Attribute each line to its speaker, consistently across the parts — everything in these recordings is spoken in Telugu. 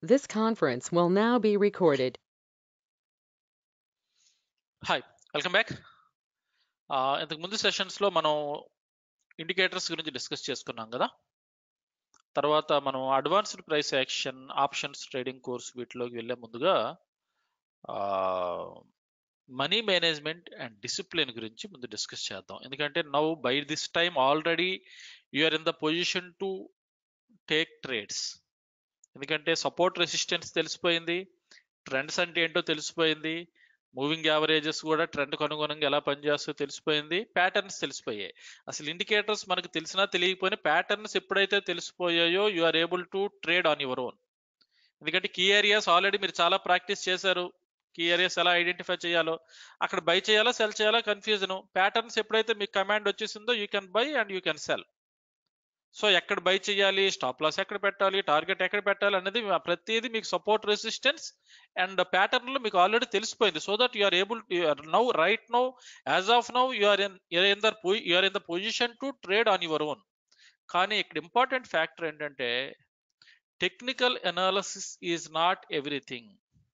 Speaker 1: This conference will now be recorded.
Speaker 2: Hi welcome back ఇంతకు ముందు సెషన్స్లో మనం ఇండికేటర్స్ గురించి డిస్కస్ చేసుకున్నాం కదా తర్వాత మనం advanced price action options trading course వీటిలోకి వెళ్ళే ముందుగా మనీ మేనేజ్మెంట్ అండ్ డిసిప్లిన్ గురించి ముందు డిస్కస్ చేద్దాం ఎందుకంటే now by this time already are in the position to take trades ఎందుకంటే సపోర్ట్ రెసిస్టెన్స్ తెలిసిపోయింది ట్రెండ్స్ అంటే ఏంటో తెలిసిపోయింది మూవింగ్ యావరేజెస్ కూడా ట్రెండ్కి అనుగుణంగా ఎలా పనిచేస్తో తెలిసిపోయింది ప్యాటర్న్స్ తెలిసిపోయాయి అసలు ఇండికేటర్స్ మనకు తెలిసినా తెలియకపోయినా ప్యాటర్న్స్ ఎప్పుడైతే తెలిసిపోయాయో you are able to trade on your own ఎందుకంటే కీ ఏరియాస్ ఆల్రెడీ మీరు చాలా ప్రాక్టీస్ చేశారు కీ ఏరియాస్ ఎలా ఐడెంటిఫై చేయాలో అక్కడ బై చేయాలా సెల్ చేయాలా కన్ఫ్యూజన్ ప్యాటర్న్స్ ఎప్పుడైతే మీకు కమాండ్ వచ్చేసిందో you can buy and you can sell so ఎక్కడ బై చేయాలి స్టాప్ లాస్ ఎక్కడ పెట్టాలి టార్గెట్ ఎక్కడ పెట్టాలి అనేది ప్రతిదీ మీకు సపోర్ట్ రెసిస్టెన్స్ అండ్ ప్యాటర్న్ లో మీకు ఆల్రెడీ తెలిసిపోయింది so that you're able now right now as of now you're in in the you're in the position to trade on your own కానీ ఇక్కడ ఇంపార్టెంట్ ఫ్యాక్టర్ ఏంటంటే technical analysis is not everything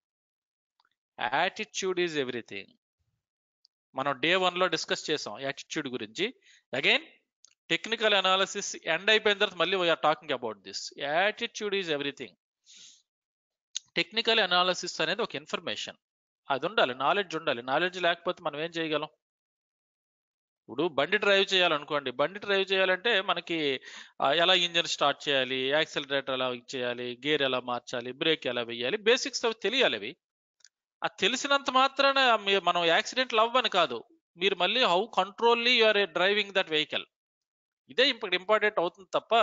Speaker 2: attitude is everything మనం డే వన్ లో డిస్కస్ చేసాం యాటిట్యూడ్ గురించి అగైన్ టెక్నికల్ అనాలిసిస్ ఎండ్ అయిపోయిన తర్వాత మళ్ళీ we're talking about this attitude is everything technical analysis అనేది ఒక ఇన్ఫర్మేషన్ అది ఉండాలి నాలెడ్జ్ ఉండాలి నాలెడ్జ్ లేకపోతే మనం ఏం చేయగలం ఇప్పుడు బండి డ్రైవ్ చేయాలనుకోండి బండి డ్రైవ్ చేయాలంటే మనకి ఎలా ఇంజన్ స్టార్ట్ చేయాలి యాక్సిలరేటర్ ఎలా చేయాలి గేర్ ఎలా మార్చాలి బ్రేక్ ఎలా వేయాలి బేసిక్స్ అవి తెలియాలి అవి అది తెలిసినంత మాత్రాన మనం యాక్సిడెంట్లు అవ్వని కాదు మీరు మళ్ళీ how controlly you're driving that vehicle ఇదే ఇప్పుడు ఇంపార్టెంట్ అవుతుంది తప్ప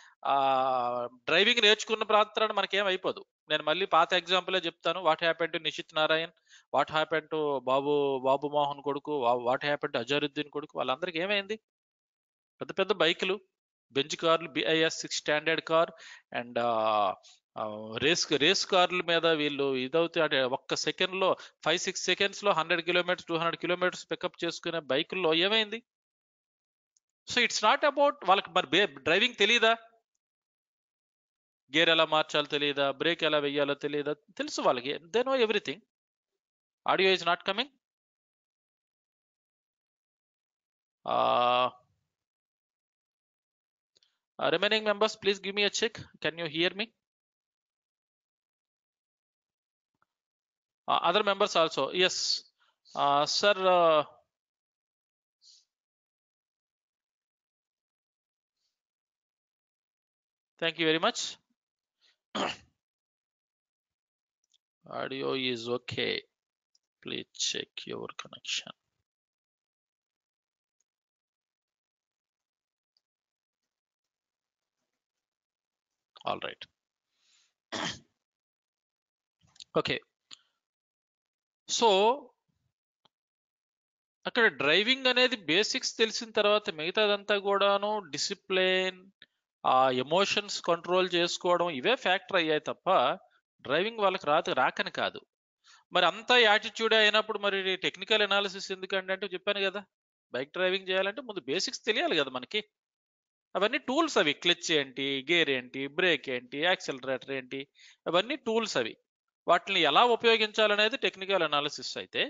Speaker 2: డ్రైవింగ్ నేర్చుకున్న ప్రాంతాన్ని మనకేం అయిపోదు నేను మళ్ళీ పాత ఎగ్జాంపులే చెప్తాను what happen to Nishith Narayan what happen to Babu Babu Mohan కొడుకు వాట్ హ్యాపెన్ టు అజరుద్దీన్ కొడుకు వాళ్ళందరికీ ఏమైంది పెద్ద పెద్ద బైకులు బెంచ్ కార్లు BIS six standard car and race race కార్ల మీద వీళ్ళు ఇదవుతే అంటే ఒక్క సెకండ్ లో ఫైవ్ సిక్స్ సెకండ్స్ లో hundred kilometres two hundred kilometres pickup చేసుకునే బైకుల్లో ఏమైంది సో ఇట్స్ నాట్ అబౌట్ వాళ్ళకి మరి డ్రైవింగ్ తెలియదా గేర్ ఎలా మార్చాలో తెలియదా బ్రేక్ ఎలా వెయ్యాలో తెలియదా తెలుసు వాళ్ళకి they know everything audio is not coming remaining members please give me a check can you hear me other members also yes sir Thank you very much. Audio is okay. Please check your connection. All right. okay. So అక్కడ డ్రైవింగ్ అనేది బేసిక్స్ తెలిసిన తర్వాత మిగతాదంతా కూడాను డిసిప్లిన్ ఆ ఎమోషన్స్ కంట్రోల్ చేసుకోవడం ఇవే ఫ్యాక్టర్ అయ్యాయి తప్ప డ్రైవింగ్ వాళ్ళకి రాత రాకని కాదు మరి అంతా యాటిట్యూడ్ అయినప్పుడు మరి టెక్నికల్ అనాలిసిస్ ఎందుకంటే అంటే చెప్పాను కదా బైక్ డ్రైవింగ్ చేయాలంటే ముందు బేసిక్స్ తెలియాలి కదా మనకి అవన్నీ టూల్స్ అవి క్లచ్ ఏంటి గేర్ ఏంటి బ్రేక్ ఏంటి యాక్సిలరేటర్ ఏంటి అవన్నీ టూల్స్ అవి వాటిని ఎలా ఉపయోగించాలనేది టెక్నికల్ అనాలిసిస్ అయితే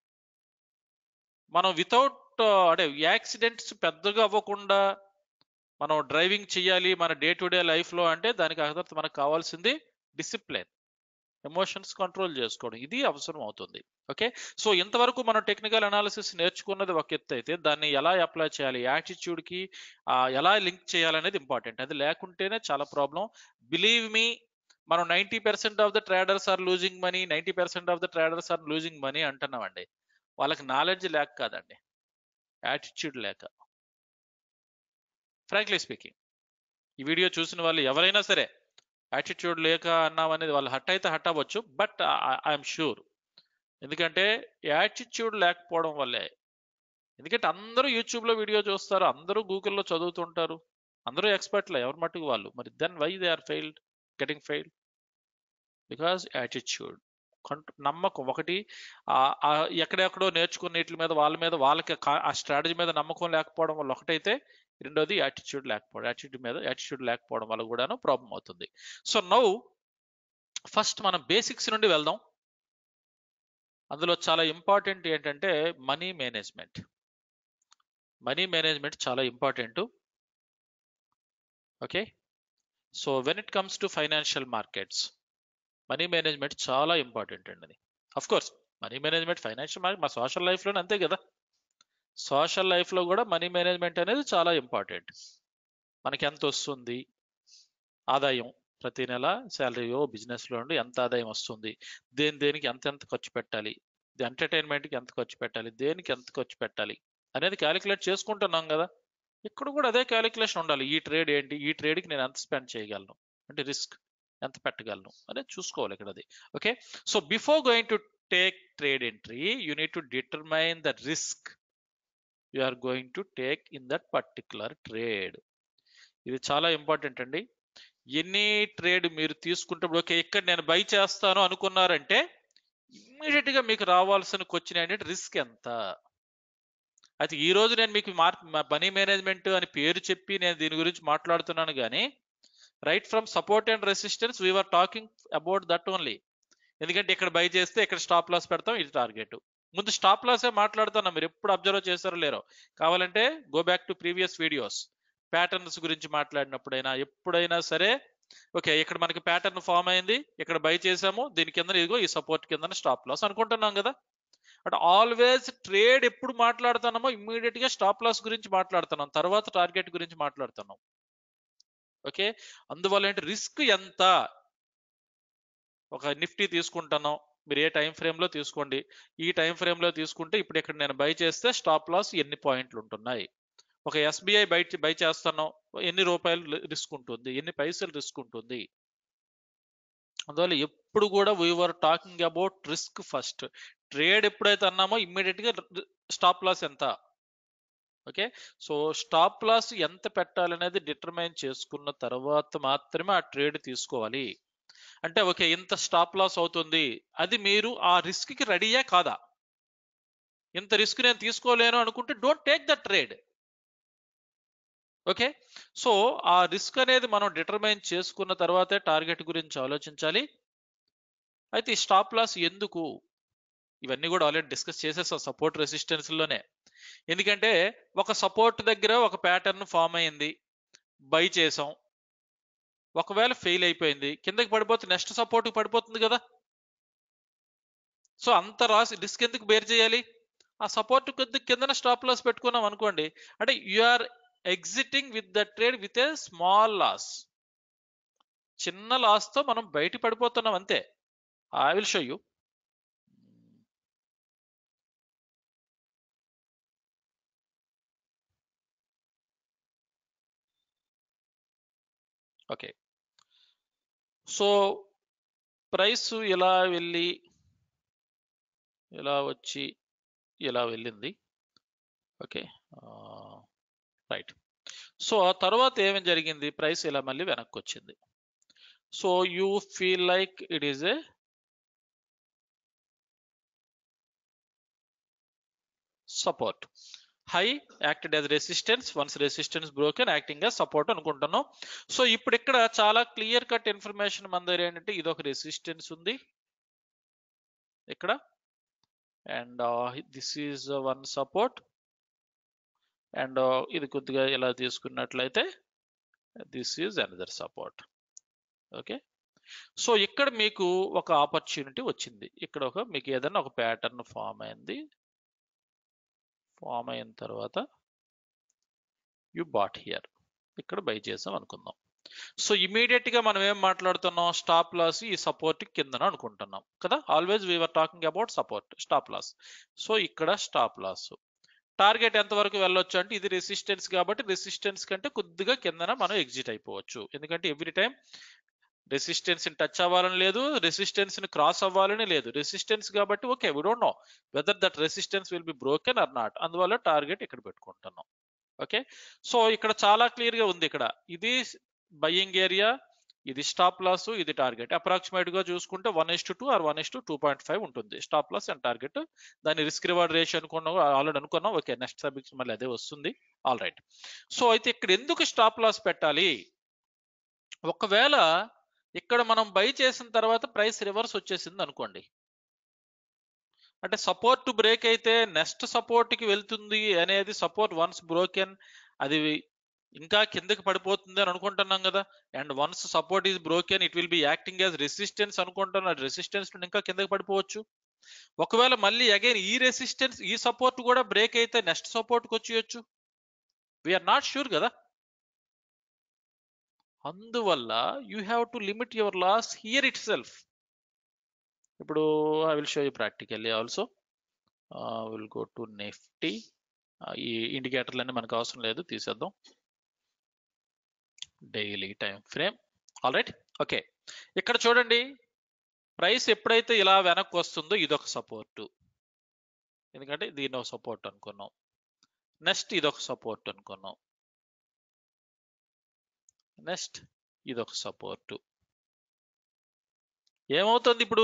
Speaker 2: మనం వితౌట్ అంటే యాక్సిడెంట్స్ పెద్దగా అవ్వకుండా మనం డ్రైవింగ్ చేయాలి మన డే టు డే లైఫ్లో అంటే దానికి అర్థం మనకు కావాల్సింది డిసిప్లిన్ ఎమోషన్స్ కంట్రోల్ చేసుకోవడం ఇది అవసరం అవుతుంది ఓకే సో ఇంతవరకు మనం టెక్నికల్ అనాలిసిస్ నేర్చుకున్నది ఒక ఎత్తు అయితే దాన్ని ఎలా అప్లై చేయాలి యాటిట్యూడ్కి ఎలా లింక్ చేయాలనేది ఇంపార్టెంట్ అది లేకుంటేనే చాలా ప్రాబ్లం బిలీవ్ మీ మనం ninety percent of the traders are losing money ninety percent of the traders are losing money అంటున్నామండి వాళ్ళకి నాలెడ్జ్ లేక కాదండి యాటిట్యూడ్ లేక ఫ్రాంక్లీ స్పీకింగ్ ఈ వీడియో చూసిన వాళ్ళు ఎవరైనా సరే యాటిట్యూడ్ లేక అన్నాం అనేది వాళ్ళు హట్ అయితే హట్ అవ్వచ్చు బట్ ఐఎమ్ షూర్ ఎందుకంటే యాటిట్యూడ్ లేకపోవడం వల్లే ఎందుకంటే అందరూ యూట్యూబ్లో వీడియో చూస్తారు అందరూ గూగుల్లో చదువుతుంటారు అందరూ ఎక్స్పర్ట్లే ఎవరి మట్టుకు వాళ్ళు మరి then why they are failed getting failed because attitude నమ్మకం ఒకటి ఎక్కడెక్కడో నేర్చుకున్న వీటి మీద వాళ్ళ మీద వాళ్ళకి ఆ స్ట్రాటజీ మీద నమ్మకం లేకపోవడం వల్ల ఒకటైతే రెండోది యాటిట్యూడ్ లేకపోవడం యాటిట్యూడ్ మీద యాటిట్యూడ్ లేకపోవడం వల్ల కూడాను ప్రాబ్లం అవుతుంది సో నౌ ఫస్ట్ మనం బేసిక్స్ నుండి వెళ్దాం అందులో చాలా ఇంపార్టెంట్ ఏంటంటే మనీ మేనేజ్మెంట్ మనీ మేనేజ్మెంట్ చాలా important okay so when it comes to financial markets money management చాలా ఇంపార్టెంట్ అండి అది of course money management financial market మా సోషల్ లైఫ్లోనే అంతే కదా సోషల్ లైఫ్లో కూడా మనీ మేనేజ్మెంట్ అనేది చాలా ఇంపార్టెంట్ మనకి ఎంత వస్తుంది ఆదాయం ప్రతి నెల శాలరీయో బిజినెస్లో నుండి ఎంత ఆదాయం వస్తుంది దేని దేనికి ఎంత ఎంత ఖర్చు పెట్టాలి ఎంటర్టైన్మెంట్కి ఎంత ఖర్చు పెట్టాలి దేనికి ఎంత ఖర్చు పెట్టాలి అనేది క్యాలిక్యులేట్ చేసుకుంటున్నాం కదా ఇక్కడ కూడా అదే క్యాలిక్యులేషన్ ఉండాలి ఈ ట్రేడ్ ఏంటి ఈ ట్రేడ్కి నేను ఎంత స్పెండ్ చేయగలను అంటే రిస్క్ ఎంత పెట్టగలను అనేది చూసుకోవాలి ఇక్కడ అది okay so before going to take trade entry you need to determine the risk you are going to take in that particular trade ఇది చాలా ఇంపార్టెంట్ అండి ఎన్ని ట్రేడ్ మీరు తీసుకుంటప్పుడు ఓకే ఇక్కడ నేను బై చేస్తాను అనుకున్నారంటే ఇమ్మీడియట్ గా మీకు రావాల్సిన క్వశ్చన్ ఏంటంటే రిస్క్ ఎంత అయితే ఈ రోజు నేను మీకు మార్ మనీ మేనేజ్మెంట్ అని పేరు చెప్పి నేను దీని గురించి మాట్లాడుతున్నాను కానీ right from support and resistance we're talking about that only ఎందుకంటే ఇక్కడ బై చేస్తే ఇక్కడ స్టాప్ లాస్ పెడతాం ఇది టార్గెట్ ముందు స్టాప్ లాసే మాట్లాడుతున్నాం మీరు ఎప్పుడు అబ్జర్వ్ చేస్తారో లేరో కావాలంటే go back to previous videos patterns గురించి మాట్లాడినప్పుడైనా ఎప్పుడైనా సరే ఓకే ఇక్కడ మనకి ప్యాటర్న్ ఫామ్ అయింది ఇక్కడ బై చేసాము దీని కింద ఇదిగో ఈ సపోర్ట్ కింద స్టాప్ లాస్ అనుకుంటున్నాం కదా అంటే ఆల్వేస్ ట్రేడ్ ఎప్పుడు మాట్లాడుతున్నామో ఇమ్మీడియట్ గా స్టాప్ లాస్ గురించి మాట్లాడుతున్నాం తర్వాత టార్గెట్ గురించి మాట్లాడుతున్నాం ఓకే అందువల్ల ఏంటి రిస్క్ ఎంత ఒక నిఫ్టీ తీసుకుంటున్నాం మీరు ఏ టైం ఫ్రేమ్ లో తీసుకోండి ఈ టైం ఫ్రేమ్ లో తీసుకుంటే ఇప్పుడు ఇక్కడ నేను బై చేస్తే స్టాప్ లాస్ ఎన్ని పాయింట్లు ఉంటున్నాయి ఒక ఎస్బీఐ బై బై చేస్తున్నాం ఎన్ని రూపాయలు రిస్క్ ఉంటుంది ఎన్ని పైసలు రిస్క్ ఉంటుంది అందువల్ల ఎప్పుడు కూడా we're talking about risk first trade ఎప్పుడైతే అన్నామో ఇమ్మీడియట్ గా స్టాప్ లాస్ ఎంత ఓకే సో స్టాప్ లాస్ ఎంత పెట్టాలనేది డిటర్మైన్ చేసుకున్న తర్వాత మాత్రమే ఆ ట్రేడ్ తీసుకోవాలి అంటే ఓకే ఇంత స్టాప్ లాస్ అవుతుంది అది మీరు ఆ రిస్క్ కి రెడీయా కాదా ఇంత రిస్క్ నేను తీసుకోలేను అనుకుంటే don't take the trade okay so ఆ రిస్క్ అనేది మనం డిటర్మైన్ చేసుకున్న తర్వాతే టార్గెట్ గురించి ఆలోచించాలి అయితే ఈ స్టాప్ లాస్ ఎందుకు ఇవన్నీ కూడా ఆల్రెడీ డిస్కస్ చేసేసాం సపోర్ట్ రెసిస్టెన్స్ లోనే ఎందుకంటే ఒక సపోర్ట్ దగ్గర ఒక ప్యాటర్న్ ఫామ్ అయింది బై చేసాం ఒకవేళ ఫెయిల్ అయిపోయింది కిందకి పడిపోతే నెక్స్ట్ సపోర్ట్ పడిపోతుంది కదా సో అంత రాసి రిస్క్ ఎందుకు బేర్ చేయాలి ఆ సపోర్ట్ కొద్ది కిందన స్టాప్ లాస్ పెట్టుకున్నాం అనుకోండి అంటే you are exiting with the trade with a small loss చిన్న లాస్ తో మనం బయట పడిపోతున్నాం అంతే I will show you okay so price ఇలా వెళ్ళి ఇలా వచ్చి ఇలా వెళ్ళింది ఓకే రైట్ సో ఆ తర్వాత ఏమేం జరిగింది ప్రైస్ ఇలా మళ్ళీ వెనక్కి వచ్చింది so you feel like it is a support high acted as resistance once resistance broken acting గా సపోర్ట్ అనుకుంటున్నాం సో ఇప్పుడు ఇక్కడ చాలా క్లియర్ కట్ ఇన్ఫర్మేషన్ మన దగ్గర ఏంటంటే ఇది ఒక రెసిస్టెన్స్ ఉంది ఇక్కడ and this is one support అండ్ ఇది కొద్దిగా ఇలా తీసుకున్నట్లయితే this is another support okay so ఇక్కడ మీకు ఒక ఆపర్చునిటీ వచ్చింది ఇక్కడ ఒక మీకు ఏదైనా ఒక ప్యాటర్న్ ఫామ్ అయింది ఫామ్ అయిన తర్వాత యు బాట్ హియర్ ఇక్కడ బై చేసాం అనుకుందాం సో ఇమీడియట్ గా మనం ఏం మాట్లాడుతున్నాం స్టాప్ లాస్ ఈ సపోర్ట్ కిందన అనుకుంటున్నాం కదా always we're talking about support stop loss so ఇక్కడ స్టాప్ లాస్ టార్గెట్ ఎంత వరకు వెళ్ళొచ్చు అంటే ఇది రెసిస్టెన్స్ కాబట్టి రెసిస్టెన్స్ కంటే కొద్దిగా కిందన మనం ఎగ్జిట్ అయిపోవచ్చు ఎందుకంటే ఎవ్రీ టైం రెసిస్టెన్స్ ని టచ్ అవ్వాలని లేదు రెసిస్టెన్స్ ని క్రాస్ అవ్వాలని లేదు రెసిస్టెన్స్ కాబట్టి okay we don't know whether that resistance will be broken or not అందువల్ల టార్గెట్ ఇక్కడ పెట్టుకుంటున్నాం ఓకే సో ఇక్కడ చాలా క్లియర్ గా ఉంది ఇక్కడ ఇది బయ్యింగ్ ఏరియా ఇది స్టాప్ లాస్ ఇది టార్గెట్ అప్రాక్సిమేట్ గా చూసుకుంటే one is to two or one is to two point five ఉంటుంది స్టాప్ లాస్ అండ్ టార్గెట్ దాని రిస్క్ రివార్డ్ రేషియో అనుకున్నాం ఆల్రెడీ అనుకున్నాం ఓకే నెక్స్ట్ సబ్జెక్ట్ మళ్ళీ అదే వస్తుంది ఆల్ రైట్ సో అయితే ఇక్కడ ఎందుకు స్టాప్ లాస్ పెట్టాలి ఒకవేళ ఇక్కడ మనం బై చేసిన తర్వాత ప్రైస్ రివర్స్ వచ్చేసింది అనుకోండి అంటే సపోర్ట్ బ్రేక్ అయితే నెక్స్ట్ సపోర్ట్ కి వెళ్తుంది అనేది సపోర్ట్ వన్స్ బ్రోకెన్ అది ఇంకా కిందకి పడిపోతుంది అని అనుకుంటున్నాం కదా and once support is broken it will be acting as resistance అనుకుంటున్నా రెసిస్టెన్స్ నుండి ఇంకా కిందకి పడిపోవచ్చు ఒకవేళ మళ్ళీ అగైన్ ఈ రెసిస్టెన్స్ ఈ సపోర్ట్ కూడా బ్రేక్ అయితే నెక్స్ట్ సపోర్ట్ కి వచ్చేయచ్చు వీఆర్ నాట్ షూర్ కదా అందువల్ల you have to limit your loss here itself ఇప్పుడు I will show you practically also will go to Nifty ఈ ఇండికేటర్లన్నీ మనకు అవసరం లేదు తీసేద్దాం daily time frame all right okay ఇక్కడ చూడండి ప్రైస్ ఎప్పుడైతే ఇలా వెనక్కి వస్తుందో ఇదొక సపోర్ట్ ఎందుకంటే దీని ఒక సపోర్ట్ అనుకున్నాం నెక్స్ట్ ఇదొక సపోర్ట్ అనుకున్నాం నెక్స్ట్ ఇదొక సపోర్ట్ ఏమవుతుంది ఇప్పుడు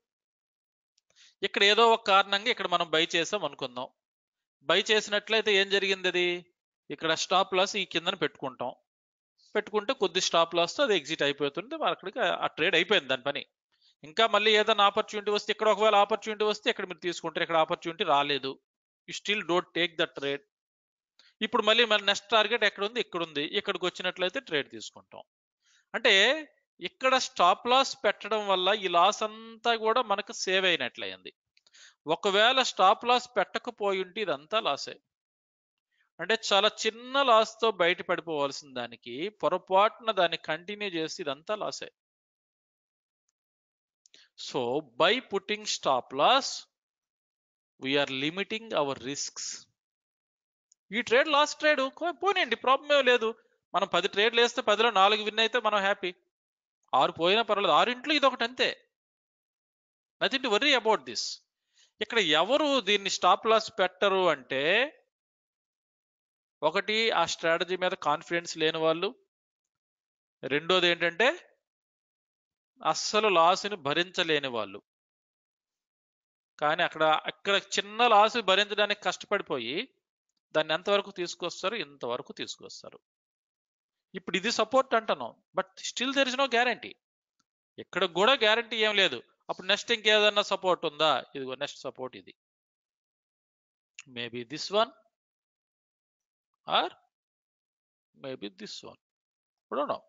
Speaker 2: ఇక్కడ ఏదో ఒక కారణంగా ఇక్కడ మనం బై చేసాం అనుకుందాం బై చేసినట్లయితే ఏం జరిగింది అది ఇక్కడ స్టాప్ లాస్ ఈ కిందన పెట్టుకుంటాం పెట్టుకుంటే కొద్ది స్టాప్ లాస్తో అది ఎగ్జిట్ అయిపోతుంది అక్కడికి ఆ ట్రేడ్ అయిపోయింది దాని పని ఇంకా మళ్ళీ ఏదైనా ఆపర్చునిటీ వస్తే ఇక్కడ ఒకవేళ ఆపర్చునిటీ వస్తే ఇక్కడ మీరు తీసుకుంటారు ఇక్కడ ఆపర్చునిటీ రాలేదు you still don't take the trade ఇప్పుడు మళ్ళీ మన నెక్స్ట్ టార్గెట్ ఎక్కడ ఉంది ఇక్కడ ఉంది ఇక్కడికి వచ్చినట్లయితే ట్రేడ్ తీసుకుంటాం అంటే ఇక్కడ స్టాప్ లాస్ పెట్టడం వల్ల ఈ లాస్ అంతా కూడా మనకు సేవ్ అయినట్లయింది ఒకవేళ స్టాప్ లాస్ పెట్టకపోయి ఉంటే ఇదంతా లాసే అంటే చాలా చిన్న లాస్ తో బయట పడిపోవాల్సిన దానికి పొరపాటున దాన్ని కంటిన్యూ చేసి ఇదంతా లాసే so by putting stop loss we're limiting our risks ఈ ట్రేడ్ లాస్ట్ ట్రేడ్ పోనీయండి ప్రాబ్లం ఏం లేదు మనం పది ట్రేడ్లు వేస్తే పదిలో నాలుగు విన్ అయితే మనం హ్యాపీ ఆరు పోయినా పర్వాలేదు ఆరింట్లో ఇది ఒకటి అంతే nothing to worry about this ఇక్కడ ఎవరు దీన్ని స్టాప్ లాస్ పెట్టరు అంటే ఒకటి ఆ స్ట్రాటజీ మీద కాన్ఫిడెన్స్ లేని వాళ్ళు రెండోది ఏంటంటే అస్సలు లాస్ని భరించలేని వాళ్ళు కానీ అక్కడ అక్కడ చిన్న లాస్ భరించడానికి కష్టపడిపోయి దాన్ని ఎంతవరకు తీసుకొస్తారు ఇంతవరకు తీసుకొస్తారు ఇప్పుడు ఇది సపోర్ట్ అంటున్నాం but still there is no guarantee ఇక్కడ కూడా గ్యారంటీ ఏం లేదు అప్పుడు నెక్స్ట్ ఇంకేదన్నా సపోర్ట్ ఉందా ఇదిగో నెక్స్ట్ సపోర్ట్ ఇది maybe this one or maybe this one no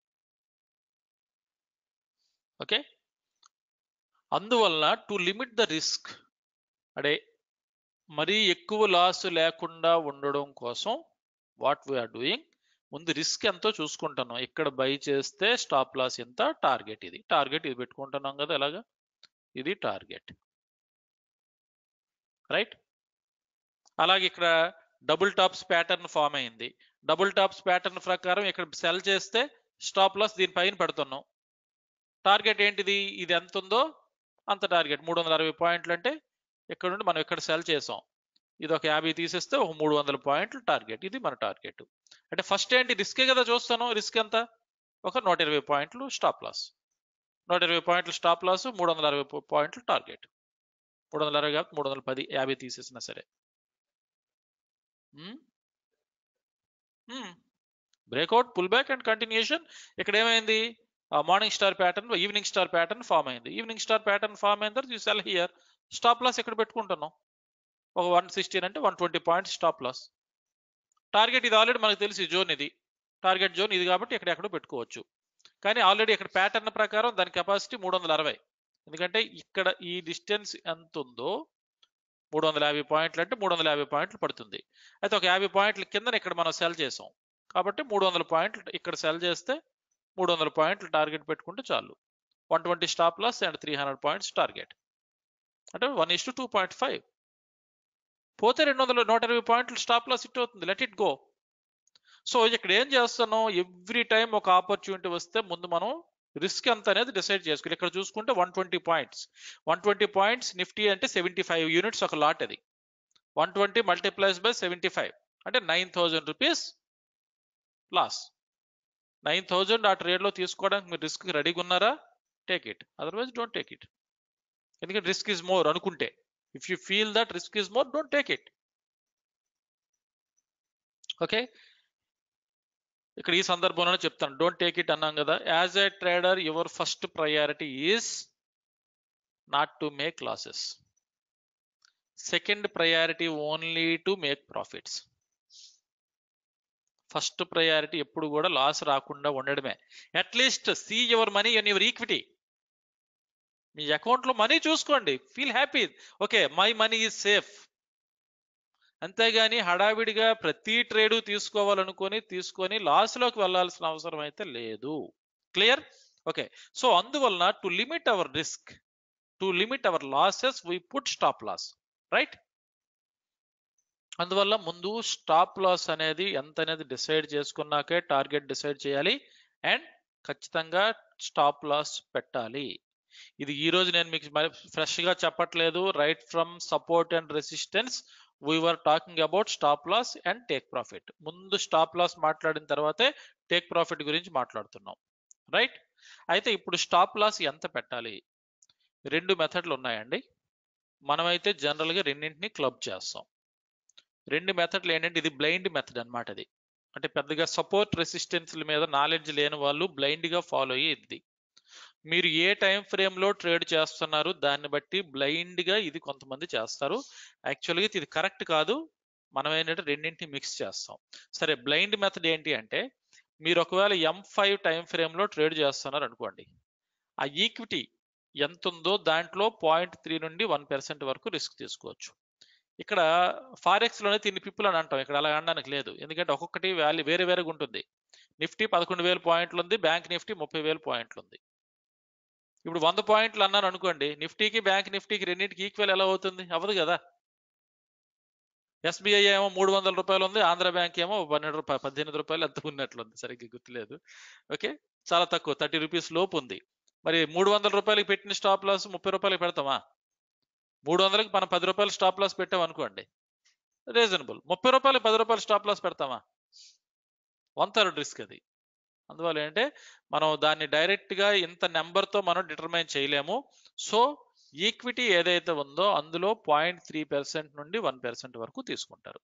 Speaker 2: okay అందువల్ల టు లిమిట్ ద రిస్క్ అంటే మరీ ఎక్కువ లాస్ లేకుండా ఉండడం కోసం వాట్ వీఆర్ డూయింగ్ ముందు రిస్క్ ఎంతో చూసుకుంటున్నాం ఇక్కడ బై చేస్తే స్టాప్ లాస్ ఎంత టార్గెట్ ఇది టార్గెట్ ఇది పెట్టుకుంటున్నాం కదా ఎలాగా ఇది టార్గెట్ రైట్ అలాగే ఇక్కడ డబుల్ టాప్స్ ప్యాటర్న్ ఫామ్ అయింది డబుల్ టాప్స్ ప్యాటర్న్ ప్రకారం ఇక్కడ సెల్ చేస్తే స్టాప్ లాస్ దీనిపైన పెడుతున్నాం టార్గెట్ ఏంటిది ఇది ఎంత ఉందో అంత టార్గెట్ మూడు వందల అరవై పాయింట్లు అంటే ఇక్కడ నుండి మనం ఇక్కడ సెల్ చేసాం ఇది ఒక యాభై తీసేస్తే ఒక మూడు వందల పాయింట్లు టార్గెట్ ఇది మన టార్గెట్ అంటే ఫస్ట్ ఏంటి రిస్కే కదా చూస్తాను రిస్క్ ఎంత ఒక నూట ఇరవై పాయింట్లు స్టాప్ లాస్ నూట ఇరవై పాయింట్లు స్టాప్ లాస్ మూడు వందల అరవై పాయింట్లు టార్గెట్ మూడు వందల అరవై కాదు మూడు వందల పది యాభై తీసేసినా సరే breakout pull back and continuation ఇక్కడ ఏమైంది morning star pattern evening star pattern form అయింది ఈవినింగ్ స్టార్ ప్యాటర్న్ ఫామ్ అయిన తర్వాత సెల్ హియర్ స్టాప్ లాస్ ఎక్కడ పెట్టుకుంటున్నాం ఒక వన్ సిక్స్టీన్ అంటే one twenty points stop loss target ఇది ఆల్రెడీ మనకు తెలిసి జోన్ ఇది టార్గెట్ జోన్ ఇది కాబట్టి ఇక్కడ ఎక్కడో పెట్టుకోవచ్చు కానీ ఆల్రెడీ ఇక్కడ ప్యాటర్న్ ప్రకారం దాని కెపాసిటీ మూడు వందల అరవై ఎందుకంటే ఇక్కడ ఈ డిస్టెన్స్ ఎంత ఉందో మూడు వందల యాభై పాయింట్లు అంటే మూడు వందల యాభై పాయింట్లు పడుతుంది అయితే ఒక యాభై పాయింట్ల కింద ఇక్కడ మనం సెల్ చేసాం కాబట్టి మూడు వందల పాయింట్లు ఇక్కడ సెల్ చేస్తే మూడు వందల పాయింట్లు టార్గెట్ పెట్టుకుంటే చాలు one twenty stop loss and three hundred points target అంటే one is to two point five పోతే రెండు వందల నూట ఇరవై పాయింట్లు స్టాప్ లాస్ ఇట్ అవుతుంది లెట్ ఇట్ గో సో ఇక్కడ ఏం చేస్తున్నాం ఎవ్రీ టైం ఒక ఆపర్చునిటీ వస్తే ముందు మనం రిస్క్ ఎంత అనేది డిసైడ్ చేసుకోవాలి ఇక్కడ చూసుకుంటే one twenty points one twenty points Nifty అంటే సెవెంటీ ఫైవ్ యూనిట్స్ ఒక లాట్ అది one twenty multiplies by seventy five అంటే nine thousand rupees loss nine thousand ఆ ట్రేడ్లో తీసుకోవడానికి మీరు రిస్క్ రెడీగా ఉన్నారా take it otherwise don't take it ఎందుకంటే రిస్క్ ఇస్ మోర్ అనుకుంటే if you feel that risk is more don't take it okay ఇక్కడ ఈ సందర్భంలో చెప్తాను డోంట్ టేక్ ఇట్ అన్నాం కదా as a trader your first priority is not to make losses second priority only to make profits first priority ఎప్పుడు కూడా లాస్ రాకుండా ఉండడమే at least see your money and your equity మీ అకౌంట్లో మనీ చూసుకోండి feel happy okay my money is safe అంతేగాని హడావిడిగా ప్రతి ట్రేడు తీసుకోవాలనుకొని తీసుకొని లాస్లోకి వెళ్ళాల్సిన అవసరం అయితే లేదు క్లియర్ ఓకే సో అందువలన to limit our risk to limit our losses we put stop loss right అందువల్ల ముందు స్టాప్ లాస్ అనేది ఎంత అనేది డిసైడ్ చేసుకున్నాకే టార్గెట్ డిసైడ్ చేయాలి అండ్ ఖచ్చితంగా స్టాప్ లాస్ పెట్టాలి ఇది ఈ రోజు నేను మీకు ఫ్రెష్ గా చెప్పట్లేదు right from support and resistance we're talking about stop loss and take profit ముందు స్టాప్ లాస్ మాట్లాడిన తర్వాతే టేక్ ప్రాఫిట్ గురించి మాట్లాడుతున్నాం రైట్ అయితే ఇప్పుడు స్టాప్ లాస్ ఎంత పెట్టాలి రెండు మెథడ్లు ఉన్నాయండి మనమైతే జనరల్గా రెండింటిని క్లబ్ చేస్తాం రెండు మెథడ్లు ఏంటంటే ఇది బ్లైండ్ మెథడ్ అన్నమాట ఇది అంటే పెద్దగా సపోర్ట్ రెసిస్టెన్స్ల మీద నాలెడ్జ్ లేని వాళ్ళు blind గా ఫాలో అయ్యేది మీరు ఏ టైం ఫ్రేమ్ లో ట్రేడ్ చేస్తున్నారు దాన్ని బట్టి blind గా ఇది కొంతమంది చేస్తారు యాక్చువల్గా ఇది కరెక్ట్ కాదు మనం ఏంటంటే రెండింటిని మిక్స్ చేస్తాం సరే బ్లైండ్ మెథడ్ ఏంటి అంటే మీరు ఒకవేళ ఎం ఫైవ్ టైం ఫ్రేమ్ లో ట్రేడ్ చేస్తున్నారు అనుకోండి ఆ ఈక్విటీ ఎంత ఉందో దాంట్లో పాయింట్ త్రీ నుండి వన్ పర్సెంట్ వరకు రిస్క్ తీసుకోవచ్చు ఇక్కడ ఫారెక్స్ లోనే తిని పిప్పులు అని అంటాం ఇక్కడ అలా అనడానికి లేదు ఎందుకంటే ఒక్కొక్కటి వాల్యూ వేరే వేరేగా ఉంటుంది నిఫ్టీ పదకొండు వేల పాయింట్లు ఉంది బ్యాంక్ నిఫ్టీ ముప్పై వేల పాయింట్లు ఉంది ఇప్పుడు వంద పాయింట్లు అన్నాను అనుకోండి నిఫ్టీకి బ్యాంక్ నిఫ్టీకి రెండింటికి ఈక్వల్ ఎలా అవుతుంది అవ్వదు కదా ఎస్బీఐ ఏమో మూడు వందల రూపాయలు ఉంది ఆంధ్ర బ్యాంక్ ఏమో పన్నెండు రూపాయలు పద్దెనిమిది రూపాయలు ఎంత ఉన్నట్లుంది సరిగ్గా గుర్తులేదు ఓకే చాలా తక్కువ థర్టీ రూపీస్ లోపు ఉంది మరి మూడు వందల రూపాయలకి పెట్టిన స్టాప్ లాస్ ముప్పై రూపాయలకి పెడతామా మూడు వందలకి మనం పది రూపాయలు స్టాప్ లాస్ పెట్టాం అనుకోండి రీజనబుల్ ముప్పై రూపాయలు పది రూపాయలు స్టాప్ లాస్ పెడతామా వన్ థర్డ్ రిస్క్ అది అందువల్ల ఏంటంటే మనం దాన్ని డైరెక్ట్ గా ఇంత నెంబర్ తో మనం డిటర్మైన్ చేయలేము సో ఈక్విటీ ఏదైతే ఉందో అందులో పాయింట్ త్రీ పర్సెంట్ నుండి వన్ పర్సెంట్ వరకు తీసుకుంటారు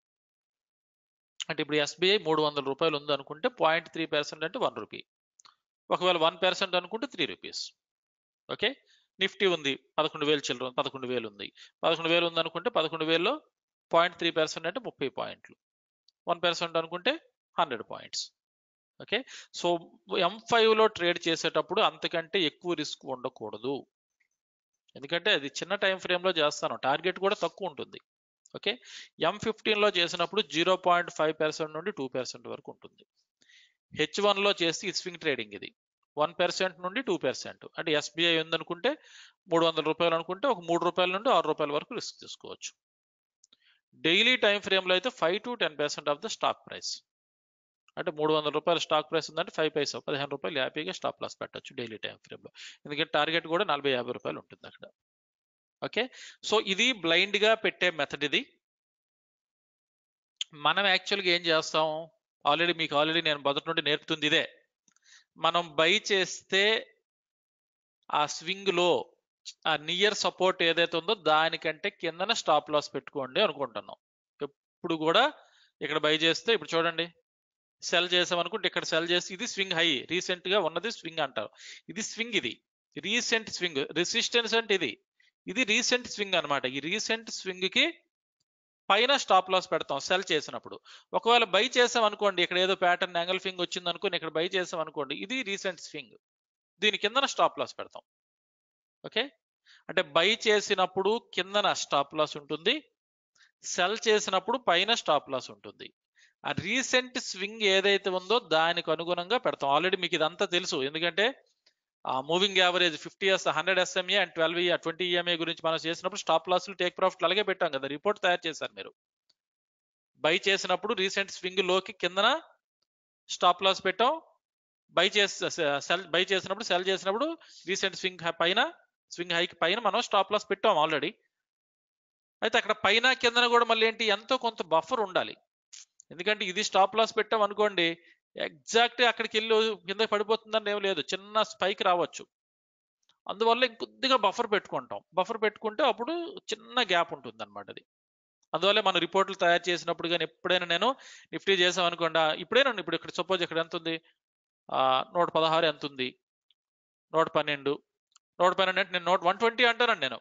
Speaker 2: అంటే ఇప్పుడు ఎస్బీఐ మూడు వందల రూపాయలు ఉంది అనుకుంటే పాయింట్ త్రీ పర్సెంట్ అంటే వన్ రూపీ ఒకవేళ వన్ పర్సెంట్ అనుకుంటే త్రీ రూపీస్ ఓకే నిఫ్టీ ఉంది పదకొండు వేలు చిల్లర పదకొండు వేలు ఉంది పదకొండు వేలు ఉంది అనుకుంటే పదకొండు వేలలో పాయింట్ త్రీ పర్సెంట్ అంటే ముప్పై పాయింట్లు వన్ పర్సెంట్ అనుకుంటే hundred points okay so M లో ట్రేడ్ చేసేటప్పుడు అంతకంటే ఎక్కువ రిస్క్ ఉండకూడదు ఎందుకంటే అది చిన్న టైం ఫ్రేమ్లో చేస్తాను టార్గెట్ కూడా తక్కువ ఉంటుంది ఓకే ఎం ఫిఫ్టీన్లో చేసినప్పుడు జీరో పాయింట్ ఫైవ్ పర్సెంట్ నుండి టూ పర్సెంట్ వరకు ఉంటుంది హెచ్ వన్లో చేసి స్వింగ్ ట్రేడింగ్ ఇది వన్ పర్సెంట్ నుండి టూ పర్సెంట్ అంటే ఎస్బీఐ ఉందనుకుంటే మూడు వందల రూపాయలు అనుకుంటే ఒక మూడు రూపాయల నుండి ఆరు రూపాయల వరకు రిస్క్ తీసుకోవచ్చు డైలీ టైం ఫ్రేమ్లో అయితే five to ten percent of the stock price అంటే మూడు వందల రూపాయల స్టాక్ ప్రైస్ ఉందంటే ఫైవ్ పైసా పదిహేను రూపాయలు హ్యాపీగా స్టాప్ లాస్ పెట్టచ్చు డైలీ టైం ఫ్రేమ్లో ఎందుకంటే టార్గెట్ కూడా నలభై యాభై రూపాయలు ఉంటుంది అక్కడ ఓకే సో ఇది బ్లైండ్ గా పెట్టే మెథడ్ ఇది మనం యాక్చువల్గా ఏం చేస్తాం ఆల్రెడీ మీకు ఆల్రెడీ నేను మొదటి నుండి నేర్పుతుంది ఇదే మనం బై చేస్తే ఆ స్వింగ్ లో ఆ నియర్ సపోర్ట్ ఏదైతే ఉందో దానికంటే కిందన స్టాప్ లాస్ పెట్టుకోండి అనుకుంటున్నాం ఎప్పుడు కూడా ఇక్కడ బై చేస్తే ఇప్పుడు చూడండి సెల్ చేసాం అనుకుంటే ఇక్కడ సెల్ చేసి ఇది స్వింగ్ హై రీసెంట్ గా ఉన్నది స్వింగ్ అంటారు ఇది స్వింగ్ ఇది రీసెంట్ స్వింగ్ రెసిస్టెన్స్ అంటే ఇది ఇది రీసెంట్ స్వింగ్ అన్నమాట ఈ రీసెంట్ స్వింగ్ కి పైన స్టాప్ లాస్ పెడతాం సెల్ చేసినప్పుడు ఒకవేళ బై చేసాం అనుకోండి ఇక్కడ ఏదో ప్యాటర్న్ యాంగిల్ ఫింగ్ వచ్చింది అనుకోని ఇక్కడ బై చేసాం అనుకోండి ఇది రీసెంట్ స్వింగ్ దీని కిందన స్టాప్ లాస్ పెడతాం ఓకే అంటే బై చేసినప్పుడు కిందన స్టాప్ లాస్ ఉంటుంది సెల్ చేసినప్పుడు పైన స్టాప్ లాస్ ఉంటుంది ఆ రీసెంట్ స్వింగ్ ఏదైతే ఉందో దానికి అనుగుణంగా పెడతాం ఆల్రెడీ మీకు ఇదంతా తెలుసు ఎందుకంటే ఆ moving average fifty S hundred SMA and twelve twenty EMA గురించి మనం చేసినప్పుడు స్టాప్ లాస్లు టేక్ ప్రాఫిట్ అలాగే పెట్టాం కదా రిపోర్ట్ తయారు చేశారు మీరు బై చేసినప్పుడు రీసెంట్ స్వింగ్ లోకి కిందన స్టాప్ లాస్ పెట్టాం బై చేసి సెల్ బై చేసినప్పుడు సెల్ చేసినప్పుడు రీసెంట్ స్వింగ్ పైన స్వింగ్ హైకి పైన మనం స్టాప్ లాస్ పెట్టాం ఆల్రెడీ అయితే అక్కడ పైన కిందన కూడా మళ్ళీ ఏంటి ఎంతో కొంత బఫర్ ఉండాలి ఎందుకంటే ఇది స్టాప్ లాస్ పెట్టాం అనుకోండి ఎగ్జాక్ట్ అక్కడికి వెళ్ళి కింద పడిపోతుందని ఏం లేదు చిన్న స్పైక్ రావచ్చు అందువల్ల ఇంకొద్దిగా బఫర్ పెట్టుకుంటాం బఫర్ పెట్టుకుంటే అప్పుడు చిన్న గ్యాప్ ఉంటుంది అనమాట అది అందువల్ల మనం రిపోర్ట్లు తయారు చేసినప్పుడు కానీ ఎప్పుడైనా నేను నిఫ్టీ చేసాం అనుకోండి ఇప్పుడైనా ఇప్పుడు ఇక్కడ సపోజ్ ఇక్కడ ఎంత ఉంది ఆ, నూట పదహారు ఎంత ఉంది నూట పన్నెండు నూట పన్నెండు అంటే నేను నూట వన్ ట్వంటీ అంటానండి నేను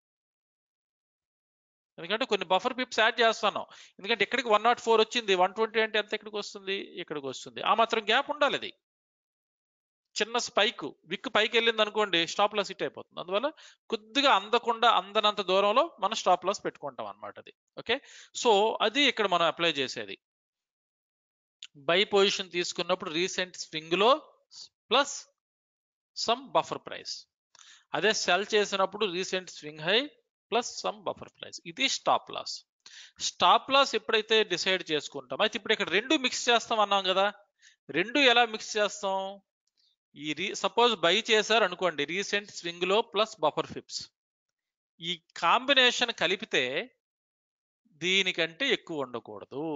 Speaker 2: ఎందుకంటే కొన్ని బఫర్ పిప్స్ యాడ్ చేస్తాను ఎందుకంటే ఇక్కడికి వన్ నాట్ ఫోర్ వచ్చింది వన్ ట్వంటీ అంటే ఎంత ఇక్కడికి వస్తుంది ఇక్కడికి వస్తుంది ఆ మాత్రం గ్యాప్ ఉండాలి అది చిన్న స్పైక్ విక్ పైకి వెళ్ళింది అనుకోండి స్టాప్ లాస్ హిట్ అయిపోతుంది అందువల్ల కొద్దిగా అందకుండా అందనంత దూరంలో మనం స్టాప్ లాస్ పెట్టుకుంటాం అన్నమాట అది ఓకే సో అది ఇక్కడ మనం అప్లై చేసేది బై పొజిషన్ తీసుకున్నప్పుడు recent swing low plus some buffer price అదే సెల్ చేసినప్పుడు recent swing high plus some buffer price ఇది స్టాప్ లాస్ స్టాప్ లాస్ ఎప్పుడైతే డిసైడ్ చేసుకుంటాం అయితే ఇప్పుడు ఇక్కడ రెండు మిక్స్ చేస్తాం అన్నాం కదా రెండు ఎలా మిక్స్ చేస్తాం ఈ రీ సపోజ్ బై చేశారు అనుకోండి recent swing low plus buffer pips ఈ కాంబినేషన్ కలిపితే దీనికంటే ఎక్కువ ఉండకూడదు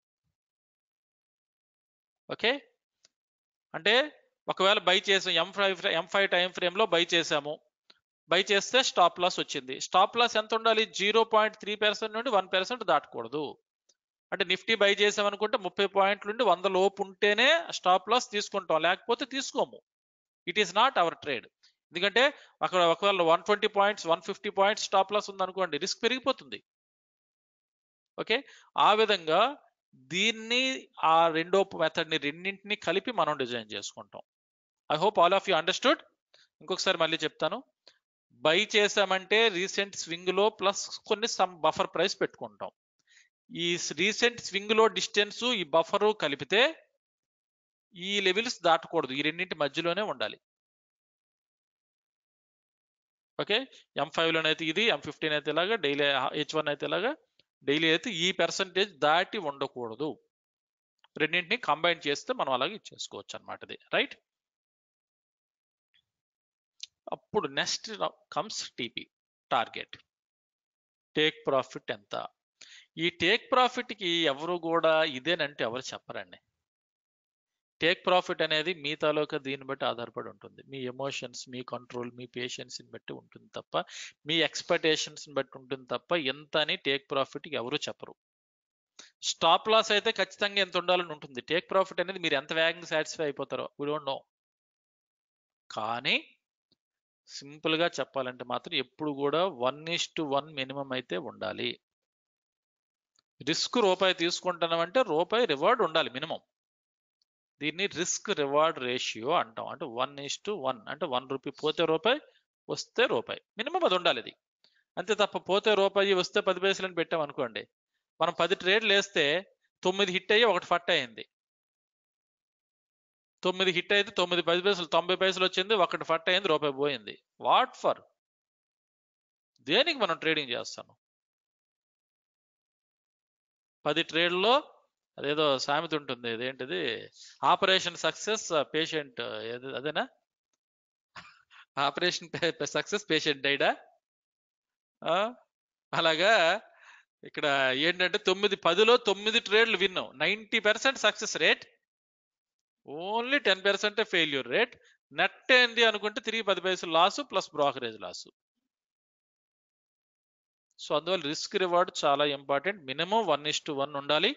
Speaker 2: ఓకే అంటే ఒకవేళ బై చేసాం M five M five time frame లో బై చేసాము బై చేస్తే స్టాప్ లాస్ వచ్చింది స్టాప్ లాస్ ఎంత ఉండాలి జీరో పాయింట్ త్రీ పర్సెంట్ నుండి వన్ పర్సెంట్ దాటకూడదు అంటే నిఫ్టీ బై చేసామనుకుంటే ముప్పై పాయింట్ల నుండి వంద లోపు ఉంటేనే స్టాప్ లాస్ తీసుకుంటాం లేకపోతే తీసుకోము it is not our trade ఎందుకంటే అక్కడ ఒకవేళ one twenty points one fifty points stop loss ఉందనుకోండి రిస్క్ పెరిగిపోతుంది ఓకే ఆ విధంగా దీన్ని ఆ రెండో మెథడ్ ని రెండింటిని కలిపి మనం డిజైన్ చేసుకుంటాం I hope all of you understood ఇంకొకసారి మళ్ళీ చెప్తాను బై చేసామంటే రీసెంట్ స్వింగ్ లో ప్లస్ కొన్ని సమ్ బఫర్ ప్రైస్ పెట్టుకుంటాం ఈ రీసెంట్ స్వింగ్ లో డిస్టెన్స్ ఈ బఫరు కలిపితే ఈ లెవెల్స్ దాటకూడదు ఈ రెండింటి మధ్యలోనే ఉండాలి ఓకే ఎం ఫైవ్ లోనైతే ఇది ఎం ఫిఫ్టీన్ అయితే ఇలాగా డైలీ హెచ్ వన్ అయితే ఇలాగా డైలీ అయితే ఈ పర్సంటేజ్ దాటి ఉండకూడదు రెండింటిని కంబైన్ చేస్తే మనం అలాగే ఇచ్చేసుకోవచ్చు అనమాట ఇది రైట్ అప్పుడు next comes TP target take profit ఎంత ఈ టేక్ ప్రాఫిట్ కి ఎవరు కూడా ఇదేనంటే ఎవరు చెప్పరండి టేక్ ప్రాఫిట్ అనేది మీ తాలూకా దీన్ని బట్టి ఆధారపడి ఉంటుంది మీ ఎమోషన్స్ మీ కంట్రోల్ మీ పేషెన్స్ బట్టి ఉంటుంది తప్ప మీ ఎక్స్పెక్టేషన్స్ బట్టి ఉంటుంది తప్ప ఎంత అని టేక్ ప్రాఫిట్ ఎవరు చెప్పరు స్టాప్ లాస్ అయితే ఖచ్చితంగా ఎంత ఉండాలని ఉంటుంది టేక్ ప్రాఫిట్ అనేది మీరు ఎంత వేగంగా సాటిస్ఫై అయిపోతారో వీ డోంట్ నో కానీ సింపుల్ గా చెప్పాలంటే మాత్రం ఎప్పుడు కూడా one is to one minimum అయితే ఉండాలి రిస్క్ రూపాయి తీసుకుంటున్నామంటే రూపాయి రివార్డ్ ఉండాలి మినిమం దీన్ని రిస్క్ రివార్డ్ రేషియో అంటాం అంటే వన్ ఇస్ టు వన్ అంటే వన్ రూపీ పోతే రూపాయి వస్తే రూపాయి మినిమం అది ఉండాలి అది అంతే తప్ప పోతే రూపాయి వస్తే పది పైసలని పెట్టాం అనుకోండి మనం పది ట్రేడ్లు వేస్తే తొమ్మిది హిట్ అయ్యి ఒకటి ఫట్ అయింది తొమ్మిది హిట్ అయితే తొమ్మిది పది పైసలు తొంభై పైసలు వచ్చింది ఒకటి ఫట్ అయింది రూపాయి పోయింది వాట్ ఫర్ దేనికి మనం ట్రేడింగ్ చేస్తాను పది ట్రేడ్లో అదేదో సామెత ఉంటుంది ఇదేంటిది ఆపరేషన్ సక్సెస్ పేషెంట్ అదేనా ఆపరేషన్ సక్సెస్ పేషెంట్ డైడా అలాగా ఇక్కడ ఏంటంటే తొమ్మిది పదిలో తొమ్మిది ట్రేడ్లు విన్నాం ninety percent success rate only ten percent failure rate net ఏంది అనుకుంటే తిరిగి పది పైసలు loss plus brokerage loss so అందువల్ల రిస్క్ రివార్డ్ చాలా important minimum one is to one ఉండాలి